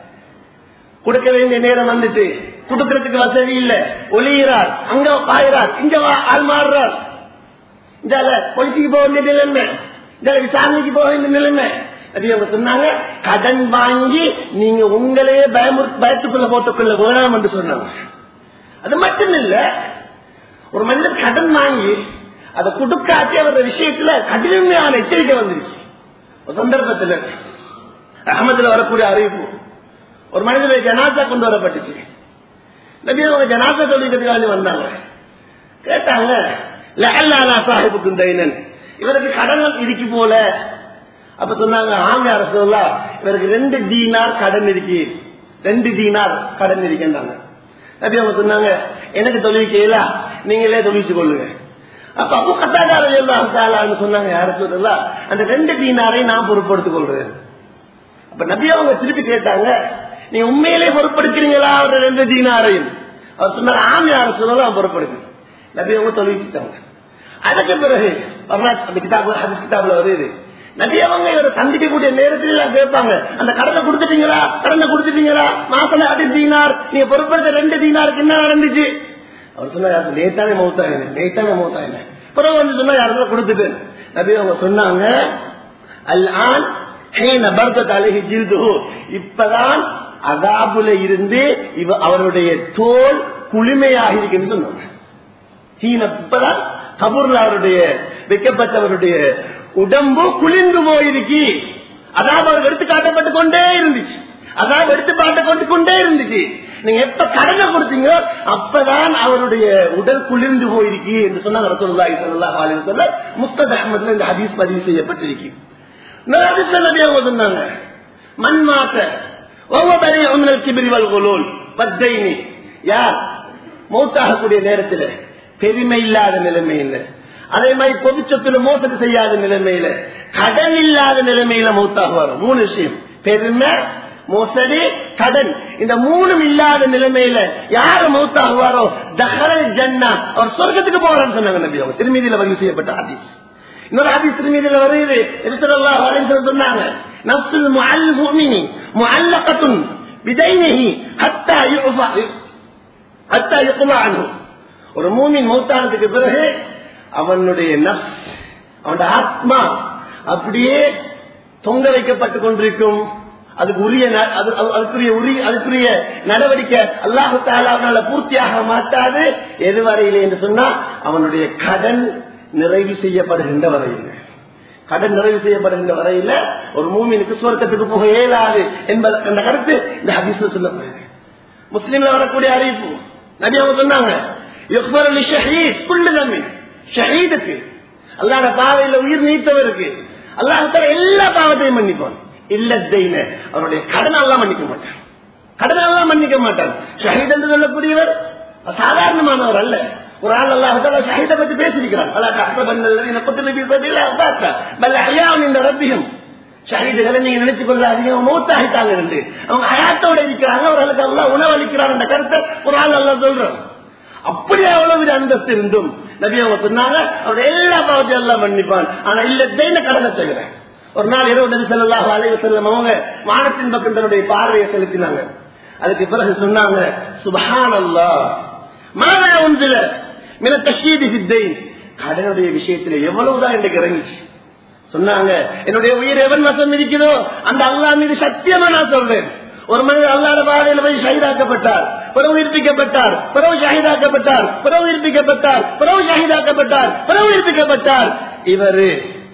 கொடுக்க வேண்டிய நேரம் வந்துட்டு கொடுக்கறதுக்கு வசதி இல்ல ஒளியிறார் அங்க பாயிறார் இங்க ஆள் மாறுறார் இந்த பொலிசிக்கு போக வேண்டிய நிலைமை இந்த விசாரணைக்கு போக வேண்டிய நிலைமை அது அவங்க சொன்னாங்க கடன் வாங்கி நீங்க உங்களே பயமுறு பயத்துக்குள்ள போட்டுக்கொள்ள வேணாம் என்று சொன்னாங்க அது மட்டும் இல்ல ஒரு மனிதன் கடன் வாங்கி அதை கொடுக்காட்டி அவருடைய விஷயத்துல கடினமான எச்சரிக்கை வந்துருச்சு ஒரு சந்தர்ப்பத்தில் அகமதுல வரக்கூடிய அறிவிப்பு ஒரு மனிதனுடைய ஜனாசா கொண்டு வரப்பட்டுச்சு நபி அவங்க ஜனாசா சொல்லிக்கிறதுக்காக வந்தாங்க கேட்டாங்க லஹல்லாலா சாஹிபுக்கு தைனன் இவருக்கு கடன் இருக்கு போல அப்ப சொன்னாங்க ஆங்க அரசு இவருக்கு ரெண்டு தீனார் கடன் இருக்கு ரெண்டு தீனார் கடன் இருக்கின்றாங்க நபி அவங்க சொன்னாங்க எனக்கு தொழில் செய்யல நீங்களே தொழிச்சு கொள்ளுங்க அப்ப அப்போ கத்தாக்கார எல்லாம் சொன்னாங்க யார சொல்லலாம் அந்த ரெண்டு தீனாரை நான் பொறுப்படுத்திக் கொள்றேன் அப்ப நபி அவங்க திருப்பி கேட்டாங்க நீங்க உண்மையிலே பொறுப்படுக்கிறீங்களா அவர் ரெண்டு தீனாரையும் அவர் சொன்னார் ஆம் யார சொல்லலாம் பொறுப்படுத்து நபி அவங்க தொழிச்சிட்டாங்க அதுக்கு பிறகு அந்த கிதாபு அந்த கிதாபுல வருது நபி அவங்க இவரை சந்திக்கக்கூடிய நேரத்தில் எல்லாம் கேட்பாங்க அந்த கடனை கொடுத்துட்டீங்களா கடனை கொடுத்துட்டீங்களா மாசம் அது தீனார் நீங்க பொறுப்படுத்த ரெண்டு தீனாருக்கு என்ன நடந்துச்சு அவர் சொன்னார் லேட்டான மௌத்தா என்ன லேட்டான மௌத்தா என்ன பிறகு வந்து சொன்னா யாரும் கொடுத்துட்டு நபி அவங்க சொன்னாங்க அல் ஆன் இப்பதான் அதாபுல இருந்து இவ அவருடைய தோல் குளிமையாக இருக்குன்னு சொன்னாங்க இப்பதான் கபூர்ல அவருடைய வைக்கப்பட்டவருடைய உடம்பு குளிர்ந்து போயிருக்கு அதாவது அவர் எடுத்து காட்டப்பட்டு கொண்டே இருந்துச்சு அதான் எடுத்துப்பாட்டை கொண்டு கொண்டே இருந்துச்சு நீங்க எப்ப கடனை கொடுத்தீங்களோ அப்பதான் அவருடைய உடல் குளிர்ந்து போயிருக்கு என்று சொன்னாங்க ரசூலுல்லாஹி ஸல்லல்லாஹு அலைஹி வஸல்லம் முஸ்தத் அஹ்மத்ல இந்த ஹதீஸ் பதிவு செய்யப்பட்டிருக்கு நபி நபி அவங்க சொன்னாங்க மண் மாத்த ஒவ்வொரு உங்கள் கிபிரிவல் குலூல் பத்தைனி யார் மௌத்தாகக்கூடிய நேரத்தில் பெருமை இல்லாத நிலைமையில அதே மாதிரி பொது சொத்துல மோசடி செய்யாத நிலைமையில கடன் இல்லாத நிலைமையில மௌத்தாகுவார் மூணு விஷயம் பெருமை மோசடி கடன் இந்த மூணும் இல்லாத நிலைமையில யாரு மௌத்தாகுவாரோ தஹரல் ஜன்னா அவர் சொர்க்கத்துக்கு போறான்னு சொன்னாங்க நபி அவங்க திருமதியில பதிவு செய்யப்பட்ட ஹதீஸ் இன்னொரு ஹதீஸ் திருமதியில வருது ஸல்லல்லாஹு அலைஹி வஸல்லம் சொன்னாங்க நஃப்ஸுல் முஅல் முஃமினி முஅல்லகத்துன் பிதைனிஹி ஹத்தா யுஃபா ஹத்தா யுக்மா அன்ஹு ஒரு மூமின் மௌத்தானதுக்கு பிறகு அவனுடைய நஃப்ஸ் அவனுடைய ஆத்மா அப்படியே தொங்க வைக்கப்பட்டு கொண்டிருக்கும் அதுக்கு உரிய ந- அது- அது- அதுக்குரிய உரிய அதுக்குரிய நடவடிக்கை அல்லாஹு தாலாவனால பூர்த்தியாக மாட்டாது எதுவரையிலே என்று சொன்னா அவனுடைய கடன் நிறைவு செய்யப்படுகின்ற வரையில் கடன் நிறைவு செய்யப்படுகின்ற வரையில ஒரு மூமினுக்கு சுவர்க்கத்துக்கு போக இயலாது என்பது அந்த கருத்து இந்த ஹதீஸ்ல சொல்லப்படுது முஸ்லீம்ல வரக்கூடிய அறிவிப்பு நபி அவங்க சொன்னாங்க யுக்பர் அலி ஷஹீத் குள்ளு நம்பி ஷஹீதுக்கு அல்லாத பாதையில உயிர் நீத்தவருக்கு அல்லாஹ் எல்லா பாவத்தையும் மன்னிப்பான் இல்ல தெய்ன அவருடைய கடனை எல்லாம் மன்னிக்க மாட்டான் கடனை எல்லாம் மன்னிக்க மாட்டான் ஷஹீத் என்று சொல்லக்கூடியவர் சாதாரணமானவர் அல்ல ஒரு ஆள் அல்லாஹ் ஷஹீதை பத்தி பேசியிருக்கிறார் அலா தஹ்சபன்னல்லதீன குத்தில ஃபீ சபீலில்லாஹ் அம்வாத்தா பல் அஹ்யாஉன் இன்த ரப்பிஹிம் ஷஹீதுகளை நீங்க நினைச்சு கொள்ளாதீங்க அவங்க மூத்தாகிட்டாங்க ரெண்டு அவங்க ஹயாத்தோட இருக்கிறாங்க அவர்களுக்கு எல்லாம் உணவளிக்கிறார் என்ற கருத்தை ஒரு ஆள் அல்ல சொல்றோம் அப்படி அவ்வளவு அந்தஸ்து இருந்தும் நபி அவங்க சொன்னாங்க அவர் எல்லா பாவத்தையும் எல்லாம் மன்னிப்பான் ஆனா இல்ல தெய்ன கடனை தவிர ஒரு நாள் இரவு நபி ஸல்லல்லாஹு அலைஹி வஸல்லம் அவங்க வானத்தின் பக்கம் தன்னுடைய பார்வையை செலுத்தினாங்க அதுக்கு பிறகு சொன்னாங்க சுபஹானல்லாஹ் மாதா உன்சில மின தஷ்யீதி ஃபித்தைன் கடனுடைய விஷயத்துல எவ்வளவுதான் இன்றைக்கு இறங்கிச்சு சொன்னாங்க என்னுடைய உயிர் எவன் வசம் இருக்கிறதோ அந்த அல்லாஹ் மீது சத்தியமா நான் சொல்றேன் ஒரு மனிதர் அல்லாத பாதையில போய் ஷஹீதாக்கப்பட்டார் பிறகு உயிர்ப்பிக்கப்பட்டார் பிறகு ஷஹீதாக்கப்பட்டார் பிறகு உயிர்ப்பிக்கப்பட்டார் பிறகு ஷஹீதாக்கப்பட்டார் பிறகு உயிர்ப்பிக்கப்பட்டார் இவரு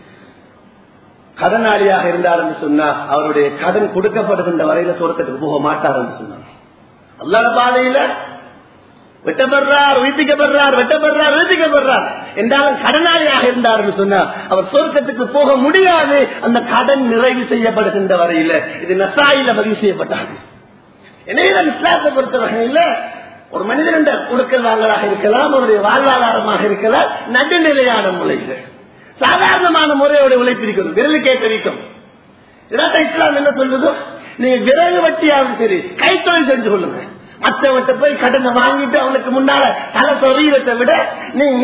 கடனாளியாக இருந்தார் என்று சொன்னா அவருடைய கடன் கொடுக்கப்படுகின்ற வரையில சொர்க்கத்துக்கு போக மாட்டார் என்று சொன்னார் அல்லாத பாதையில வெட்டப்படுறார் உயிர்ப்பிக்கப்படுறார் வெட்டப்படுறார் உயிர்ப்பிக்கப்படுறார் என்றாலும் கடனாளியாக இருந்தார் என்று சொன்னார் அவர் சொர்க்கத்துக்கு போக முடியாது அந்த கடன் நிறைவு செய்யப்படுகின்ற வரையில இது நசாயில பதிவு செய்யப்பட்டார் எனவே தான் இஸ்லாத்தை பொறுத்த வகையில ஒரு மனிதன் கொடுக்கல் வாங்கலாக இருக்கலாம் அவருடைய வாழ்வாதாரமாக இருக்கலாம் நடுநிலையான முறையில் சாதாரணமான முறையோட உழைப்பிருக்கிறது விரலுக்கு ஏற்ற வீக்கம் இதான் இஸ்லாம் என்ன சொல்லுதோ நீங்க விறகு வட்டியாவது சரி கைத்தொழில் செஞ்சு கொள்ளுங்க மற்றவட்ட போய் கடனை வாங்கிட்டு அவனுக்கு முன்னால தலை சொறீரத்தை விட நீங்க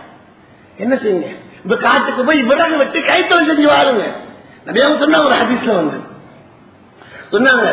என்ன செய்யுங்க இப்ப காட்டுக்கு போய் விறகு வெட்டி கைத்தொழில் செஞ்சு வாழுங்க நிறைய சொன்ன ஒரு ஹதீஸ்ல வந்து சொன்னாங்க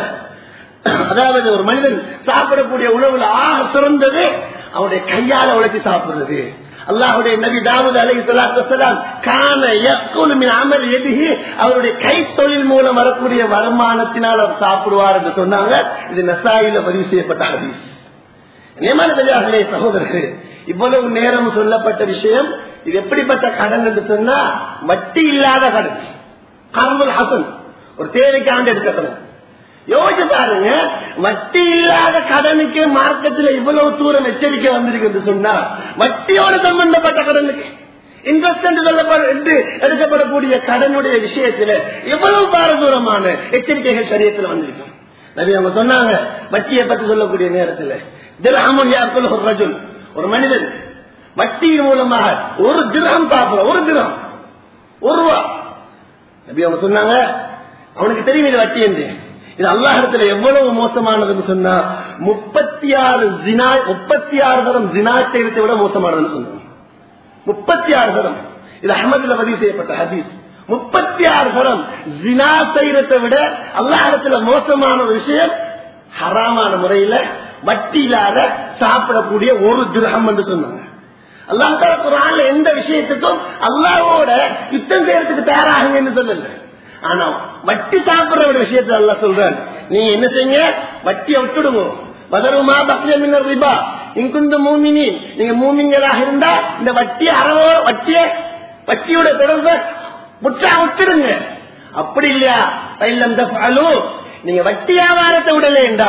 அதாவது ஒரு மனிதன் சாப்பிடக்கூடிய உணவுல ஆக சிறந்தது அவனுடைய கையால உழைச்சி சாப்பிடுறது அல்லாஹுடைய நபி தாவூத் அலி சலாத்துலாம் காண யக்குலுமின் அமல் எதிகி அவருடைய கைத்தொழில் மூலம் வரக்கூடிய வருமானத்தினால் அவர் சாப்பிடுவார் என்று சொன்னாங்க இது நசாயில பதிவு செய்யப்பட்ட ஹதீஸ் நியமனர்களே சகோதரர்கள் இவ்வளவு நேரம் சொல்லப்பட்ட விஷயம் இது எப்படிப்பட்ட கடன் என்று சொன்னா வட்டி இல்லாத கடன் கர்முல் ஹசன் ஒரு தேவைக்காண்டு எடுத்த கடன் யோசிச்சு பாருங்க வட்டி இல்லாத கடனுக்கு மார்க்கத்தில் இவ்வளவு தூரம் எச்சரிக்கை வந்திருக்கு என்று சொன்னா வட்டியோடு சம்பந்தப்பட்ட கடனுக்கு இன்ட்ரெஸ்ட் என்று சொல்லப்பட என்று எடுக்கப்படக்கூடிய கடனுடைய விஷயத்துல எவ்வளவு பாரதூரமான எச்சரிக்கைகள் சரியத்தில் வந்திருக்கும் நபி அவங்க சொன்னாங்க வட்டியை பற்றி சொல்லக்கூடிய நேரத்தில் திரஹமுன் யாருக்குள் ஒரு ரஜுல் ஒரு மனிதன் வட்டியின் மூலமாக ஒரு திரகம் சாப்பிட ஒரு திரகம் ஒரு ரூபா நபி அவங்க சொன்னாங்க அவனுக்கு தெரியும் இது வட்டி என்று இது அல்லாஹத்துல எவ்வளவு மோசமானதுன்னு சொன்னா முப்பத்தி ஆறு ஜினா முப்பத்தி ஆறு தரம் ஜினா செய்வதை விட மோசமானதுன்னு சொன்னாங்க முப்பத்தி ஆறு தரம் இது அகமதுல பதிவு செய்யப்பட்ட ஹதீஸ் முப்பத்தி ஆறு தரம் ஜினா செய்யறதை விட அல்லாஹத்துல மோசமான ஒரு விஷயம் ஹராமான முறையில வட்டி இல்லாத சாப்பிடக்கூடிய ஒரு திரகம் என்று சொன்னாங்க அல்லாஹால குரான்ல எந்த விஷயத்துக்கும் அல்லாவோட யுத்தம் செய்யறதுக்கு தயாராகுங்கன்னு சொல்லல ஆனா வட்டி சாப்பிடுற ஒரு விஷயத்த அல்ல சொல்றான் நீங்க என்ன செய்யுங்க வட்டியை விட்டுடுங்க பதருமா பக்திய மின்னர் ரிபா இங்குந்து மூமினி நீங்க மூமிங்களாக இருந்தா இந்த வட்டி அறவோ வட்டிய வட்டியோட தொடர்பு முற்றா விட்டுடுங்க அப்படி இல்லையா இல்லம் தஃஅலு நீங்க வட்டி வியாபாரத்தை விடலேண்டா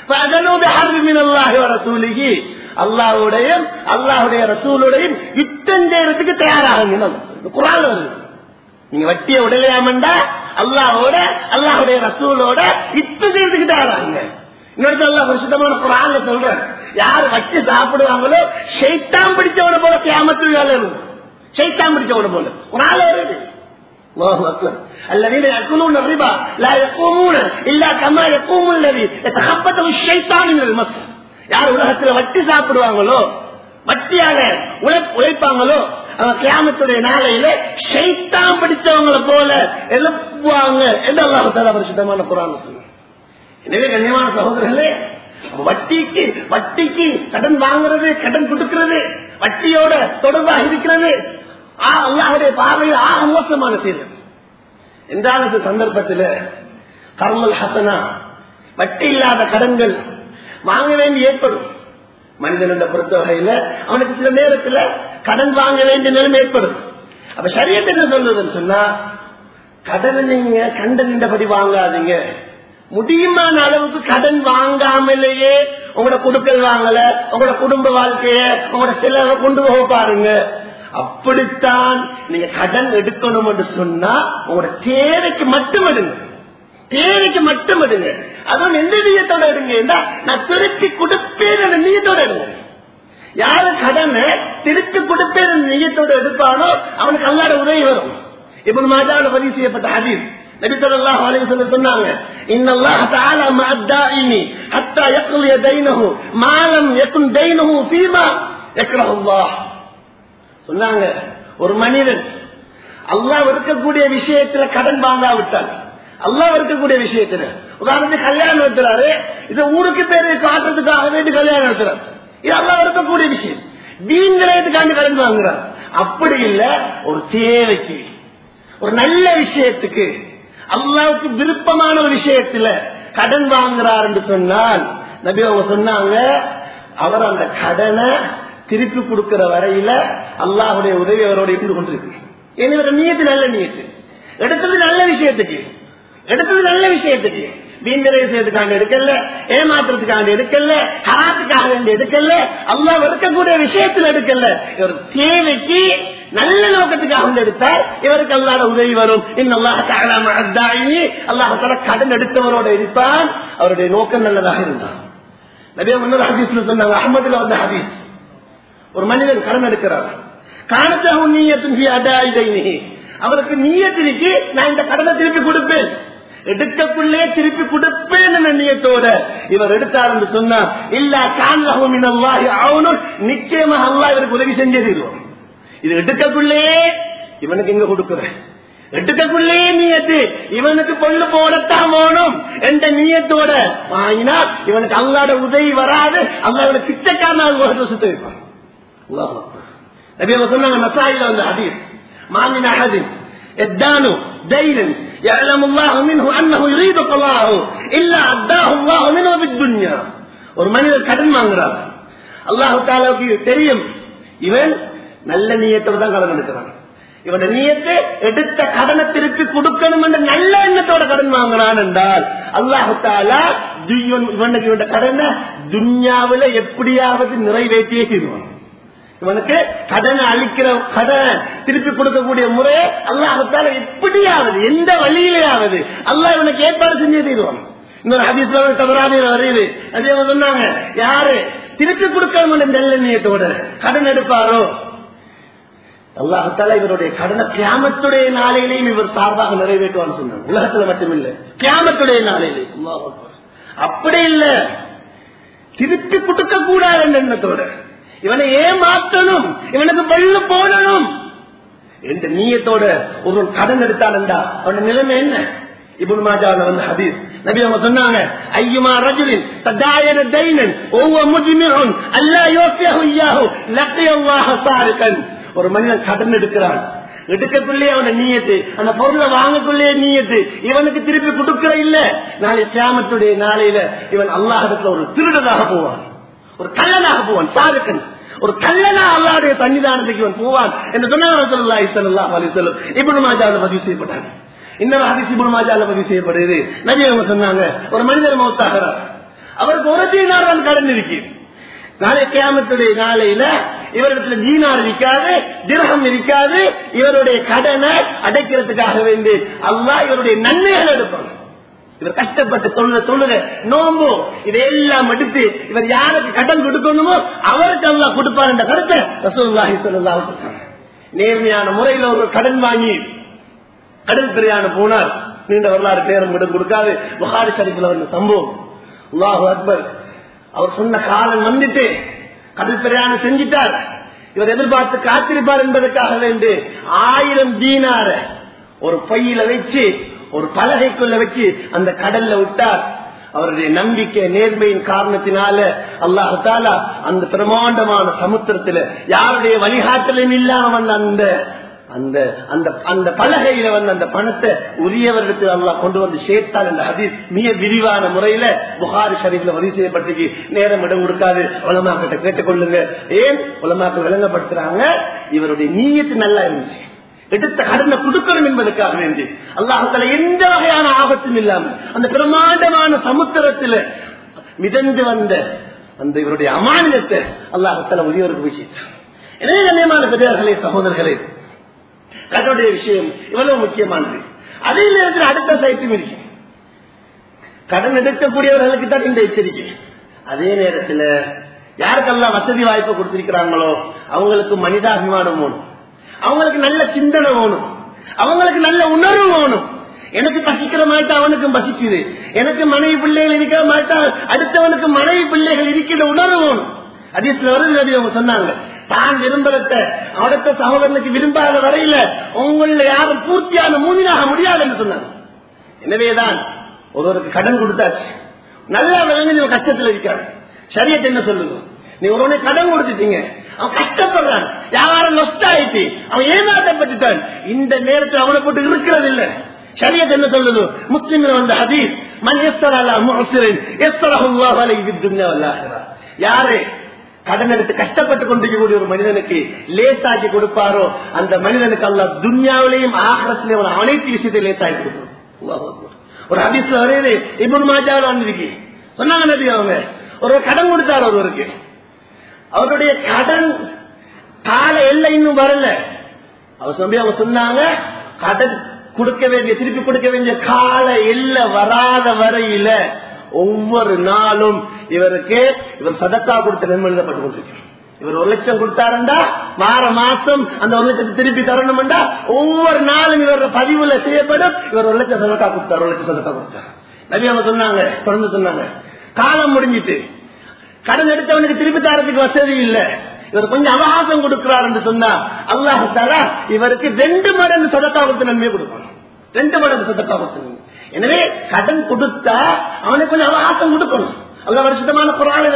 ரசூலிகி அல்லாவுடைய அல்லாஹுடைய ரசூலுடையும் யுத்தம் செய்யறதுக்கு தயாராகுங்க குரான் வருது நீங்க வட்டியை விடலையாமண்டா அல்லாஹோட அல்லாஹுடைய ரசூலோட யுத்தம் செய்யறதுக்கு தயாராகுங்க இன்னொரு அல்லாஹ் பரிசுத்தமான குரான்ல சொல்றேன் யார் வட்டி சாப்பிடுவாங்களோ ஷைத்தான் பிடிச்சவன போல கியாமத்தில் வேலை இருக்கும் ஷைத்தான் பிடிச்சவன போல குரான்ல வருது الله أكبر الذين يأكلون الربا لا يقومون إلا كما يقوم الذي يتخبطه الشيطان من المس யார் உலகத்துல வட்டி சாப்பிடுவாங்களோ வட்டியால உழைப்பாங்களோ அவங்க கிராமத்துடைய நாளையில ஷைத்தான் படிச்சவங்களை போல எழுப்புவாங்க என்று அல்லாஹால பரிசுத்தமான புராணம் சொல்லு எனவே கண்ணியமான சகோதரர்களே வட்டிக்கு வட்டிக்கு கடன் வாங்குறது கடன் கொடுக்கிறது வட்டியோட தொடர்பாக இருக்கிறது அல்லாஹுடைய பார்வையில் ஆக மோசமான செயல் எந்த சந்தர்ப்பத்தில் கர்மல் ஹசனா வட்டி இல்லாத கடன்கள் வாங்க வேண்டி ஏற்படும் மனிதன் பொறுத்த வகையில அவனுக்கு சில நேரத்தில் கடன் வாங்க வேண்டிய நிலைமை ஏற்படும் அப்ப சரியத்தை என்ன சொல்றதுன்னு சொன்னா கடனை நீங்க கண்ட நின்றபடி வாங்காதீங்க முடியுமான அளவுக்கு கடன் வாங்காமலேயே உங்களோட குடுக்கல் வாங்கல உங்களோட குடும்ப வாழ்க்கைய உங்களோட செலவை கொண்டு போக பாருங்க அப்படித்தான் நீங்க கடன் எடுக்கணும் என்று சொன்னா உங்களோட தேவைக்கு மட்டும் எடுங்க தேவைக்கு மட்டும் எடுங்க அதுவும் எந்த நீயத்தோட எடுங்க நான் திருப்பி கொடுப்பேன் என்ற நீயத்தோட எடுங்க யாரு கடனை திருப்பி கொடுப்பேன் என்ற நீயத்தோட எடுப்பானோ அவனுக்கு அல்லாட உதவி வரும் இப்ப மாதாவோட பதிவு செய்யப்பட்ட ஹதீஸ் நபி ஸல்லல்லாஹு அலைஹி வஸல்லம் சொன்னாங்க இன்னல்லாஹ தஆலா மஅத்தாயினி ஹத்தா யக்லி தைனஹு மா லம் யகுன் தைனஹு ஃபீமா யக்ரஹு அல்லாஹ் சொன்னாங்க ஒரு மனிதன் அல்லாஹ் இருக்கக்கூடிய விஷயத்துல கடன் வாங்காவிட்டால் அல்லாஹ் இருக்கக்கூடிய விஷயத்துல உதாரணத்துக்கு கல்யாணம் நடத்துறாரு இது ஊருக்கு பேரு காட்டுறதுக்காக வேண்டி கல்யாணம் நடத்துறாரு இது அல்லாஹ் இருக்கக்கூடிய விஷயம் தீங்கிறதுக்காண்டி கடன் வாங்குறார் அப்படி இல்ல ஒரு தேவைக்கு ஒரு நல்ல விஷயத்துக்கு அல்லாவுக்கு விருப்பமான ஒரு விஷயத்துல கடன் வாங்குறார் என்று சொன்னால் நபி அவங்க சொன்னாங்க அவர் அந்த கடனை திருப்பி கொடுக்கிற வரையில அல்லாஹுடைய உதவி அவரோட இருந்து கொண்டிருக்கு என்னோட நீயத்து நல்ல நீயத்து எடுத்தது நல்ல விஷயத்துக்கு எடுத்தது நல்ல விஷயத்துக்கு வீண்விரை செய்யறதுக்காக எடுக்கல ஏமாத்துறதுக்காக எடுக்கல ஹராத்துக்காக வேண்டி எடுக்கல அல்லாஹ் எடுக்கக்கூடிய விஷயத்தில் எடுக்கல இவர் தேவைக்கு நல்ல நோக்கத்துக்காக வந்து எடுத்தார் இவருக்கு அல்லாத உதவி வரும் அல்லாஹால கடன் எடுத்தவரோட இருப்பான் அவருடைய நோக்கம் நல்லதாக இருந்தான் நிறைய முன்னர் ஹதீஸ்ல சொன்னாங்க அஹமதுல வந்த ஹதீஸ் ஒரு மனிதன் கடன் எடுக்கிறார் காணத்தாகும் நீயத்தின் அடாயுதைனி அவருக்கு நீயத்திற்கு நான் இந்த கடனை திருப்பி கொடுப்பேன் எடுக்கக்குள்ளே திருப்பி கொடுப்பேன் என்ற நீயத்தோட இவர் எடுத்தார் என்று சொன்னார் இல்ல காணலாகும் அவனும் நிச்சயமாக அல்லா இவருக்கு உதவி செஞ்சே தீர்வோம் இது எடுக்கக்குள்ளே இவனுக்கு எங்க கொடுக்குறேன் எடுக்கக்குள்ளே நீயத்து இவனுக்கு பொண்ணு போடத்தான் வேணும் என்ற நீயத்தோட வாங்கினா இவனுக்கு அல்லாட உதவி வராது அல்லா இவனுக்கு பிச்சைக்காரனாக வருஷத்தை இருப்பான் சொன்னாங்க நசாயில வந்து ஹதீஸ் மாமின் அஹதின் الدان دين يعلم الله منه انه يريد قضاءه الا اداه الله منه بالدنيا ஒரு மனிதர் கடன் வாங்குறார் அல்லாஹு தாலாவுக்கு தெரியும் இவன் நல்ல நீயத்தோடு தான் கடன் எடுக்கிறான் இவனோட நீயத்தை எடுத்த கடனை திருப்பி கொடுக்கணும் என்ற நல்ல எண்ணத்தோட கடன் வாங்குறான் என்றால் அல்லாஹு தாலா இவனுக்கு இவன் கடனை துன்யாவில எப்படியாவது நிறைவேற்றியே தீர்வான் இவனுக்கு கடனை அளிக்கிற கடனை திருப்பி கொடுக்கக்கூடிய முறை அல்லாஹத்தால எப்படியாவது எந்த வழியிலேயாவது அல்லாஹ் இவனுக்கு ஏற்பாடு செஞ்சே தீர்வான் இன்னொரு ஹதீஸ்ல தவறான வருது அதே சொன்னாங்க யாரு திருப்பி கொடுக்கணும் நல்ல நீயத்தோட கடன் எடுப்பாரோ அல்லாஹத்தால இவருடைய கடனை கிராமத்துடைய நாளையிலையும் இவர் சார்பாக நிறைவேற்றுவான்னு சொன்னாங்க உலகத்துல மட்டுமில்லை கிராமத்துடைய நாளையிலே அப்படி இல்ல திருப்பி கொடுக்க கூடாது என்ற எண்ணத்தோட இவனை ஏமாற்றணும் இவனுக்கு வெள்ள போடணும் என்ற நீயத்தோட ஒரு கடன் எடுத்தான்டா அவன நிலைமை என்ன இபுன் மாஜாவில வந்து ஹதீஸ் நபி அவங்க சொன்னாங்க ஐயுமா ரஜுலின் ததாயன தைனன் ஒவ்வொரு முஜிமின் அல்லா யோசியாஹு இய்யாஹு லக்கியல்லாஹ சாரிகன் ஒரு மனிதன் கடன் எடுக்கிறான் எடுக்கக்குள்ளே அவன நீயத்து அந்த பொருளை வாங்கக்குள்ளே நீயத்து இவனுக்கு திருப்பி கொடுக்கிற இல்ல நாளை கிராமத்துடைய நாளையில இவன் அல்லாஹத்துல ஒரு திருடனாக போவான் ஒரு கல்லனாக போவான் சாருக்கன் ஒரு கல்லனா அல்லாடைய சன்னிதானத்துக்கு இவன் போவான் என்று சொன்னாங்க இப்படி மாஜாவில் பதிவு செய்யப்பட்டாங்க இன்னொரு ஹதிசிபுல் மாஜால பதிவு செய்யப்படுது நபி அவங்க சொன்னாங்க ஒரு மனிதர் மௌத்தாகிறார் அவருக்கு ஒரு தீனார் தான் கடன் இருக்கு நாளை கியாமத்துடைய நாளையில இவரிடத்துல தீனார் இருக்காது திரகம் இருக்காது இவருடைய கடனை அடைக்கிறதுக்காக வேண்டி அல்லாஹ் இவருடைய நன்மைகள் எடுப்பாங்க இவர் கஷ்டப்பட்டு தொழுத தொழுத நோம்பு இதையெல்லாம் எடுத்து இவர் யாருக்கு கடன் கொடுக்கணுமோ அவருக்கு அல்லா கொடுப்பார் என்ற கருத்தை ரசூலுல்லாஹி ஸல்லல்லாஹு அலைஹி வஸல்லம் நேர்மையான முறையில் ஒரு கடன் வாங்கி கடல் பிரயாணம் போனார் நீண்ட வரலாறு பேரம் இடம் கொடுக்காது புகாரி ஷரீஃபில் வந்த சம்பவம் அல்லாஹு அக்பர் அவர் சொன்ன காலம் வந்துட்டு கடல் பிரயாணம் செஞ்சிட்டார் இவர் எதிர்பார்த்து காத்திருப்பார் என்பதற்காக வேண்டி ஆயிரம் தீனார ஒரு பையில வச்சு ஒரு பலகைக்குள்ள வச்சு அந்த கடல்ல விட்டார் அவருடைய நம்பிக்கை நேர்மையின் காரணத்தினால அல்லாஹால அந்த பிரமாண்டமான சமுத்திரத்துல யாருடைய வழிகாட்டலும் இல்லாம வந்த அந்த அந்த அந்த அந்த பலகையில வந்து அந்த பணத்தை உரியவர்களுக்கு அல்லாஹ் கொண்டு வந்து சேர்த்தால் இந்த ஹதீஸ் மிக விரிவான முறையில புகாரி ஷரீஃப்ல பதிவு செய்யப்பட்டிருக்கு நேரம் இடம் கொடுக்காது உலமாக்கிட்ட கேட்டுக்கொள்ளுங்க ஏன் உலமாக்கள் விளங்கப்படுத்துறாங்க இவருடைய நீயத்து நல்லா இருந்துச்சு எடுத்த கடனை கொடுக்கணும் என்பதற்காக வேண்டி அல்லாஹால எந்த வகையான ஆபத்தும் இல்லாம அந்த பிரமாண்டமான சமுத்திரத்துல மிதந்து வந்த அந்த இவருடைய அமானியத்தை அல்லாஹால உரியவருக்கு போய் சேர்த்தார் எனவே கண்ணியமான பெரியார்களே சகோதரர்களே கடனுடைய விஷயம் இவ்வளவு முக்கியமானது அதே நேரத்தில் அடுத்த சைட்டும் இருக்கு கடன் எடுக்கக்கூடியவர்களுக்கு தான் இந்த எச்சரிக்கை அதே நேரத்தில் யாருக்கெல்லாம் வசதி வாய்ப்பு கொடுத்திருக்கிறாங்களோ அவங்களுக்கு மனிதாபிமானம் வேணும் அவங்களுக்கு நல்ல சிந்தனை வேணும் அவங்களுக்கு நல்ல உணர்வு வேணும் எனக்கு பசிக்கிற மாட்டா அவனுக்கும் பசிக்குது எனக்கு மனைவி பிள்ளைகள் இருக்கிற மாட்டா அடுத்தவனுக்கு மனைவி பிள்ளைகள் இருக்கிற உணர்வு வேணும் அதிசல வருது அவங்க சொன்னாங்க தான் விரும்புறத அடுத்த சகோதரனுக்கு விரும்பாத வரையில உங்கள யாரும் பூர்த்தியான மூமினாக முடியாது என்று சொன்னாங்க எனவேதான் ஒருவருக்கு கடன் கொடுத்தாச்சு நல்லா விளங்கி நீங்க கஷ்டத்தில் இருக்காரு சரியத்தை என்ன சொல்லுங்க நீ ஒருவனை கடன் கொடுத்துட்டீங்க அவன் கஷ்டப்படுறான் யாரும் நொஸ்ட் ஆயிட்டு அவன் ஏமாற்றப்பட்டுட்டான் இந்த நேரத்தில் அவனை போட்டு இருக்கிறது இல்ல சரியத்தை என்ன சொல்லுது முஸ்லிம் வந்த ஹதீஸ் மன் எஸ்தரா முஹசிரின் எஸ்தரஹுல்லாஹு அலைஹி பித்துன்யா வல் ஆখিরাহ யாரு கடன் எடுத்து கஷ்டப்பட்டு கொண்டிருக்கக்கூடிய ஒரு மனிதனுக்கு லேசாக்கி கொடுப்பாரோ அந்த மனிதனுக்கு அல்ல துன்யாவிலையும் ஆகரத்திலையும் ஒரு அனைத்து விஷயத்தை லேசாக்கி கொடுப்பார் ஒரு ஹதீஸ்ல வரையுது இப்ப மாஜாவில் வந்திருக்கு சொன்னாங்க நபி அவங்க ஒரு கடன் கொடுத்தார் ஒருவருக்கு அவருடைய கடன் கால எல்லை இன்னும் வரல அவர் சொல்லி அவங்க சொன்னாங்க கடன் கொடுக்க வேண்டிய திருப்பி கொடுக்க வேண்டிய கால எல்லை வராத வரையில ஒவ்வொரு நாளும் இவருக்கு இவர் சதக்கா கொடுத்த நன்மை எழுதப்பட்டு கொண்டிருக்கிறார் இவர் ஒரு லட்சம் கொடுத்தாருண்டா வார மாசம் அந்த ஒரு லட்சத்தை திருப்பி தரணும்டா ஒவ்வொரு நாளும் இவர் பதிவுல செய்யப்படும் இவர் ஒரு லட்சம் சதக்கா கொடுத்தார் ஒரு லட்சம் சதக்கா கொடுத்தார் நபி அவங்க சொன்னாங்க தொடர்ந்து சொன்னாங்க காலம் முடிஞ்சிட்டு கடன் எடுத்தவனுக்கு திருப்பி தரத்துக்கு வசதி இல்ல இவர் கொஞ்சம் அவகாசம் கொடுக்கிறார் என்று சொன்னா அல்லாஹால இவருக்கு ரெண்டு மடங்கு சதக்கா கொடுத்த நன்மை கொடுக்கணும் ரெண்டு மடங்கு சதக்கா கொடுத்த நன்மை எனவே கடன் கொடுத்தா அவனுக்கு கொஞ்சம் அவகாசம் கொடுக்கணும் அல்ல வருஷமான குரானை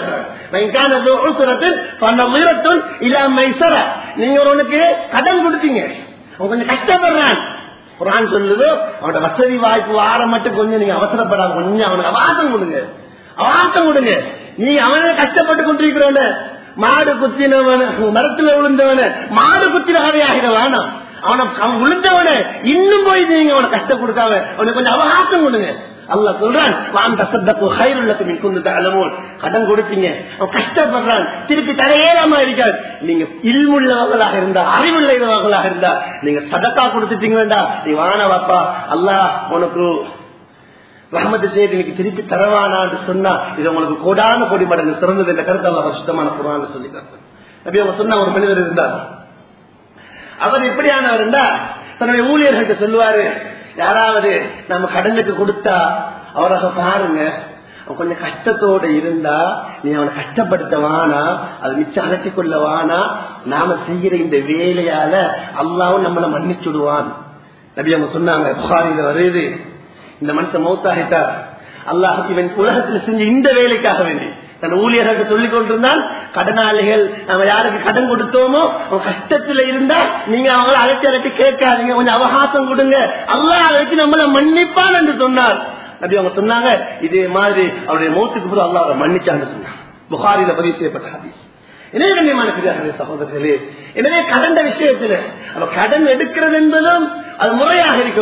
விளங்கப்படுத்துறான் நீங்க ஒருவனுக்கு கடன் கொடுத்தீங்க அவன் கொஞ்சம் கஷ்டப்படுறான் குரான் சொல்லுது அவனோட வசதி வாய்ப்பு வார மட்டும் கொஞ்சம் நீங்க அவசரப்படாம கொஞ்சம் அவனுக்கு அவாசம் கொடுங்க அவாசம் கொடுங்க நீ அவனை கஷ்டப்பட்டு கொண்டிருக்கிறவன மாடு குத்தினவன மரத்துல விழுந்தவன மாடு குத்தின கதையாகிட வேணாம் அவனை அவன் விழுந்தவன இன்னும் போய் நீங்க அவனை கஷ்டம் கொடுக்காம அவனுக்கு கொஞ்சம் அவகாசம் கொடுங்க அல்ல சொல்றான் வான் தசத்தப்பு ஹைருள்ளக்கு மின் கொண்டு தகலமோன் கடன் கொடுத்தீங்க அவன் கஷ்டப்படுறான் திருப்பி தரையேறாம இருக்காது நீங்க இல்முள்ளவர்களாக இருந்தா அறிவுள்ளவர்களாக இருந்தா நீங்க சதக்கா கொடுத்துட்டீங்களா நீ வான வாப்பா அல்லாஹ் உனக்கு ரஹமத்து செய்து இன்னைக்கு திருப்பி தரவானான்னு சொன்னா இது உங்களுக்கு கோடான கோடி மடங்கு சிறந்தது என்ற கருத்து அல்ல சுத்தமான குரான் சொல்லி அப்படி அவங்க சொன்ன ஒரு மனிதர் இருந்தார் அவர் எப்படியானவர் இருந்தா தன்னுடைய ஊழியர்கிட்ட சொல்லுவாரு யாராவது நம்ம கடனுக்கு கொடுத்தா அவராக பாருங்க அவன் கொஞ்சம் கஷ்டத்தோட இருந்தா நீ அவனை கஷ்டப்படுத்த வானா அது மிச்சம் அலட்டி கொள்ள வானா நாம செய்யற இந்த வேலையால அல்லாவும் நம்மளை மன்னிச்சுடுவான் நபி அவங்க சொன்னாங்க புகாரில வருது இந்த மனுஷன் மௌத்தாகிட்டார் அல்லாஹ் இவன் உலகத்தில் செஞ்ச இந்த வேலைக்காக வேண்டி தன் ஊழியர்களுக்கு சொல்லிக் கொண்டிருந்தான் கடனாளிகள் நம்ம யாருக்கு கடன் கொடுத்தோமோ அவன் கஷ்டத்துல இருந்தா நீங்க அவங்கள அழைச்சி அழைச்சி கேட்காதீங்க கொஞ்சம் அவகாசம் கொடுங்க அல்லாஹ் அழைச்சி நம்மள மன்னிப்பான் என்று சொன்னார் அப்படி அவங்க சொன்னாங்க இதே மாதிரி அவருடைய மௌத்துக்கு போது அல்லாஹ் அவரை மன்னிச்சான்னு சொன்னாங்க புகாரில பதிவு செய்யப்பட்ட ஹதீஸ் எனவே கண்ணியமான பிரியார்களே சகோதரர்களே எனவே கடன் விஷயத்துல அவ கடன் எடுக்கிறது என்பதும் அது முறையாக இருக்கணும்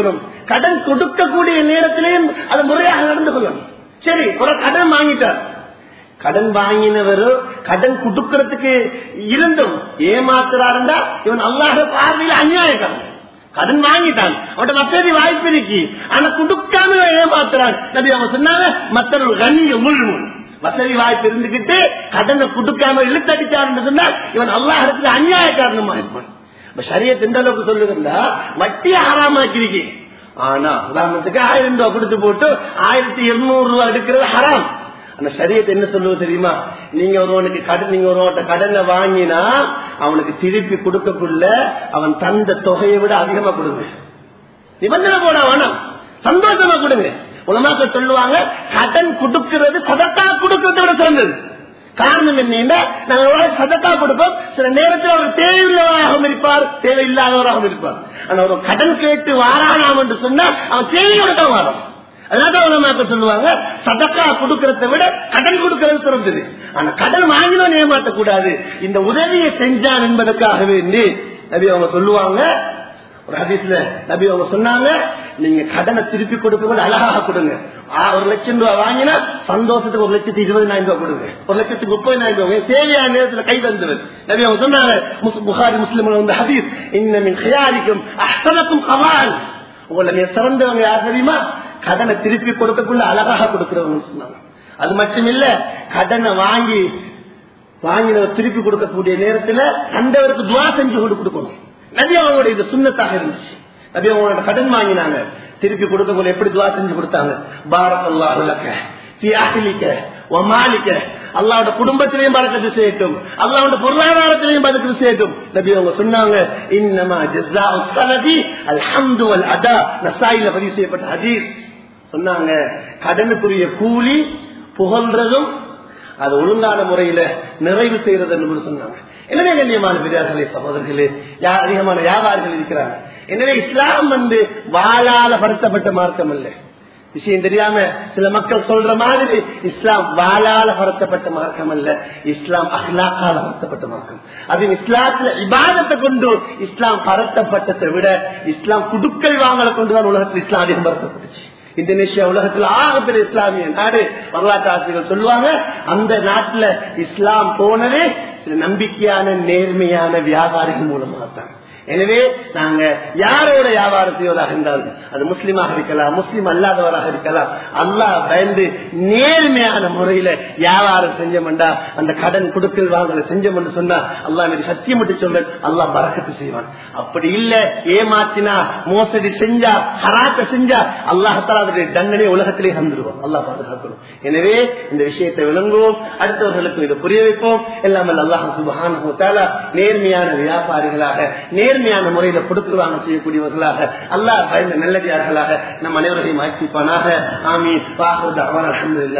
கடன் கொடுக்கக்கூடிய நேரத்திலேயும் அது முறையாக நடந்து கொள்ளணும் சரி ஒரு கடன் வாங்கிட்டார் கடன் வாங்கினவர் கடன் கொடுக்கறதுக்கு இருந்தும் ஏமாத்துறாருந்தா இவன் அல்லாத பார்வையில் அநியாயக்காரன் கடன் வாங்கிட்டான் அவன் வசதி வாய்ப்பு இருக்கு ஆனா கொடுக்காம ஏமாத்துறான் நபி அவன் சொன்னாங்க மற்றவர்கள் கண்ணிய முழுமுன் வசதி வாய்ப்பு இருந்துகிட்டு கடனை கொடுக்காம இழுத்தடிச்சாருன்னு சொன்னா இவன் அல்லாஹ் இடத்துல அநியாயக்காரனமா இருப்பான் சரியத் எந்த அளவுக்கு சொல்லுகிறா வட்டி ஆறாமாக்கிறீங்க ஆனா உதாரணத்துக்கு ஆயிரம் ரூபாய் கொடுத்து போட்டு ஆயிரத்தி இருநூறு ரூபாய் எடுக்கிறது ஹராம் அந்த சரியத்தை என்ன சொல்லுவது தெரியுமா நீங்க ஒருவனுக்கு கடன் நீங்க ஒருவன்ட்ட கடனை வாங்கினா அவனுக்கு திருப்பி கொடுக்கக்குள்ள அவன் தந்த தொகையை விட அதிகமா கொடுங்க நிபந்தனை போட வேணாம் சந்தோஷமா கொடுங்க உலமாக்கள் சொல்லுவாங்க கடன் கொடுக்கிறது சதக்கா கொடுக்கறதை விட சிறந்தது காரணம் என்ன நாங்க சதக்கா கொடுப்போம் சில நேரத்தில் அவர் தேவையுள்ளவராகவும் இருப்பார் தேவையில்லாதவராகவும் இருப்பார் ஆனா ஒரு கடன் கேட்டு வாரானாம் என்று சொன்னா அவன் தேவையோட தான் வாரம் அதனால சொல்லுவாங்க சதக்கா கொடுக்கறத விட கடன் கொடுக்கறது சிறந்தது ஆனா கடன் வாங்கினோம் ஏமாற்றக்கூடாது இந்த உதவியை செஞ்சான் என்பதற்காக வேண்டி நபி அவங்க சொல்லுவாங்க ஒரு ஹதீஸ்ல நபி அவங்க சொன்னாங்க நீங்க கடனை திருப்பி கொடுக்கும்போது அழகாக கொடுங்க ஒரு லட்சம் ரூபாய் வாங்கினா சந்தோஷத்துக்கு ஒரு லட்சத்தி இருபதாயிரம் ரூபாய் கொடுங்க ஒரு லட்சத்துக்கு முப்பதாயிரம் ரூபாய் தேவையான நேரத்தில் கை தந்துவது நபி அவங்க சொன்னாங்க புகாரி முஸ்லிம் வந்து ஹதீஸ் இன்னமின் ஹயாரிக்கும் அஹ்சனக்கும் கவால் உங்களை நீ சிறந்தவங்க யார் தெரியுமா கடனை திருப்பி கொடுக்கக்குள்ள அழகாக கொடுக்கிறவங்க சொன்னாங்க அது மட்டும் இல்ல கடனை வாங்கி வாங்கினவர் திருப்பி கொடுக்கக்கூடிய நேரத்துல தந்தவருக்கு துவா செஞ்சு கொடுக்கணும் நபி அவங்களோட இது சுண்ணத்தாக இருந்துச்சு நபி அவங்களோட கடன் வாங்கினாங்க திருப்பி கொடுக்கக்குள்ள எப்படி துவா செஞ்சு கொடுத்தாங்க பாரத் அல்லாஹ் அல்லாவோட குடும்பத்திலையும் பறக்கத்து செய்யட்டும் அல்லாவோட பொருளாதாரத்திலையும் பறக்கத்து செய்யட்டும் நபி அவங்க சொன்னாங்க இன்னமா அல்ஹம்து அல் அதா நசாயில பதிவு செய்யப்பட்ட ஹதீஸ் சொன்னாங்க கடனுக்குரிய கூலி புகழ்றதும் அது ஒழுங்கான முறையில நிறைவு செய்யறது என்று சொன்னாங்க எனவே கண்ணியமான பெரியார்களே சகோதரர்களே அதிகமான வியாபாரிகள் இருக்கிறாங்க எனவே இஸ்லாம் வந்து வாழால படுத்தப்பட்ட மார்க்கம் அல்ல விஷயம் தெரியாம சில மக்கள் சொல்ற மாதிரி இஸ்லாம் வாழால பரத்தப்பட்ட மார்க்கம் அல்ல இஸ்லாம் அஹ்லாக்கால பரத்தப்பட்ட மார்க்கம் அது இஸ்லாத்துல இபாதத்தை கொண்டு இஸ்லாம் பரத்தப்பட்டதை விட இஸ்லாம் குடுக்கல் வாங்கலை கொண்டுதான் உலகத்தில் இஸ்லாம் அதிகம் பரத்தப்பட்டுச்சு இந்தோனேஷியா உலகத்தில் ஆகப்பெரிய இஸ்லாமிய நாடு வரலாற்று ஆசிரியர்கள் சொல்லுவாங்க அந்த நாட்டுல இஸ்லாம் போனதே சில நம்பிக்கையான நேர்மையான வியாபாரிகள் மூலமாக தான் எனவே நாங்க யாரோட வியாபாரம் செய்வதாக இருந்தாலும் அது முஸ்லீமாக இருக்கலாம் முஸ்லீம் அல்லாதவராக இருக்கலாம் அல்லாஹ் பயந்து நேர்மையான முறையில வியாபாரம் செஞ்சோம்டா அந்த கடன் கொடுக்கல் வாங்கல செஞ்சோம்னு சொன்னா அல்லா எனக்கு சத்தியம் மட்டும் சொல்ல அல்லாஹ் பறக்கத்து செய்வான் அப்படி இல்ல ஏமாத்தினா மோசடி செஞ்சா ஹராக்க செஞ்சா அல்லாஹத்தால அதனுடைய தண்டனை உலகத்திலே தந்துருவோம் அல்லாஹ் பாதுகாக்கணும் எனவே இந்த விஷயத்தை விளங்குவோம் அடுத்தவர்களுக்கு இதை புரிய வைப்போம் எல்லாமல் அல்லாஹ் சுபஹான நேர்மையான வியாபாரிகளாக நேர்மையான முறையில கொடுக்குவாங்க செய்யக்கூடியவர்களாக அல்லாஹ் பயந்த நல்லடியார்களாக நம் அனைவரையும் ஆட்சிப்பானாக ஆமீன் அலமதுல்லா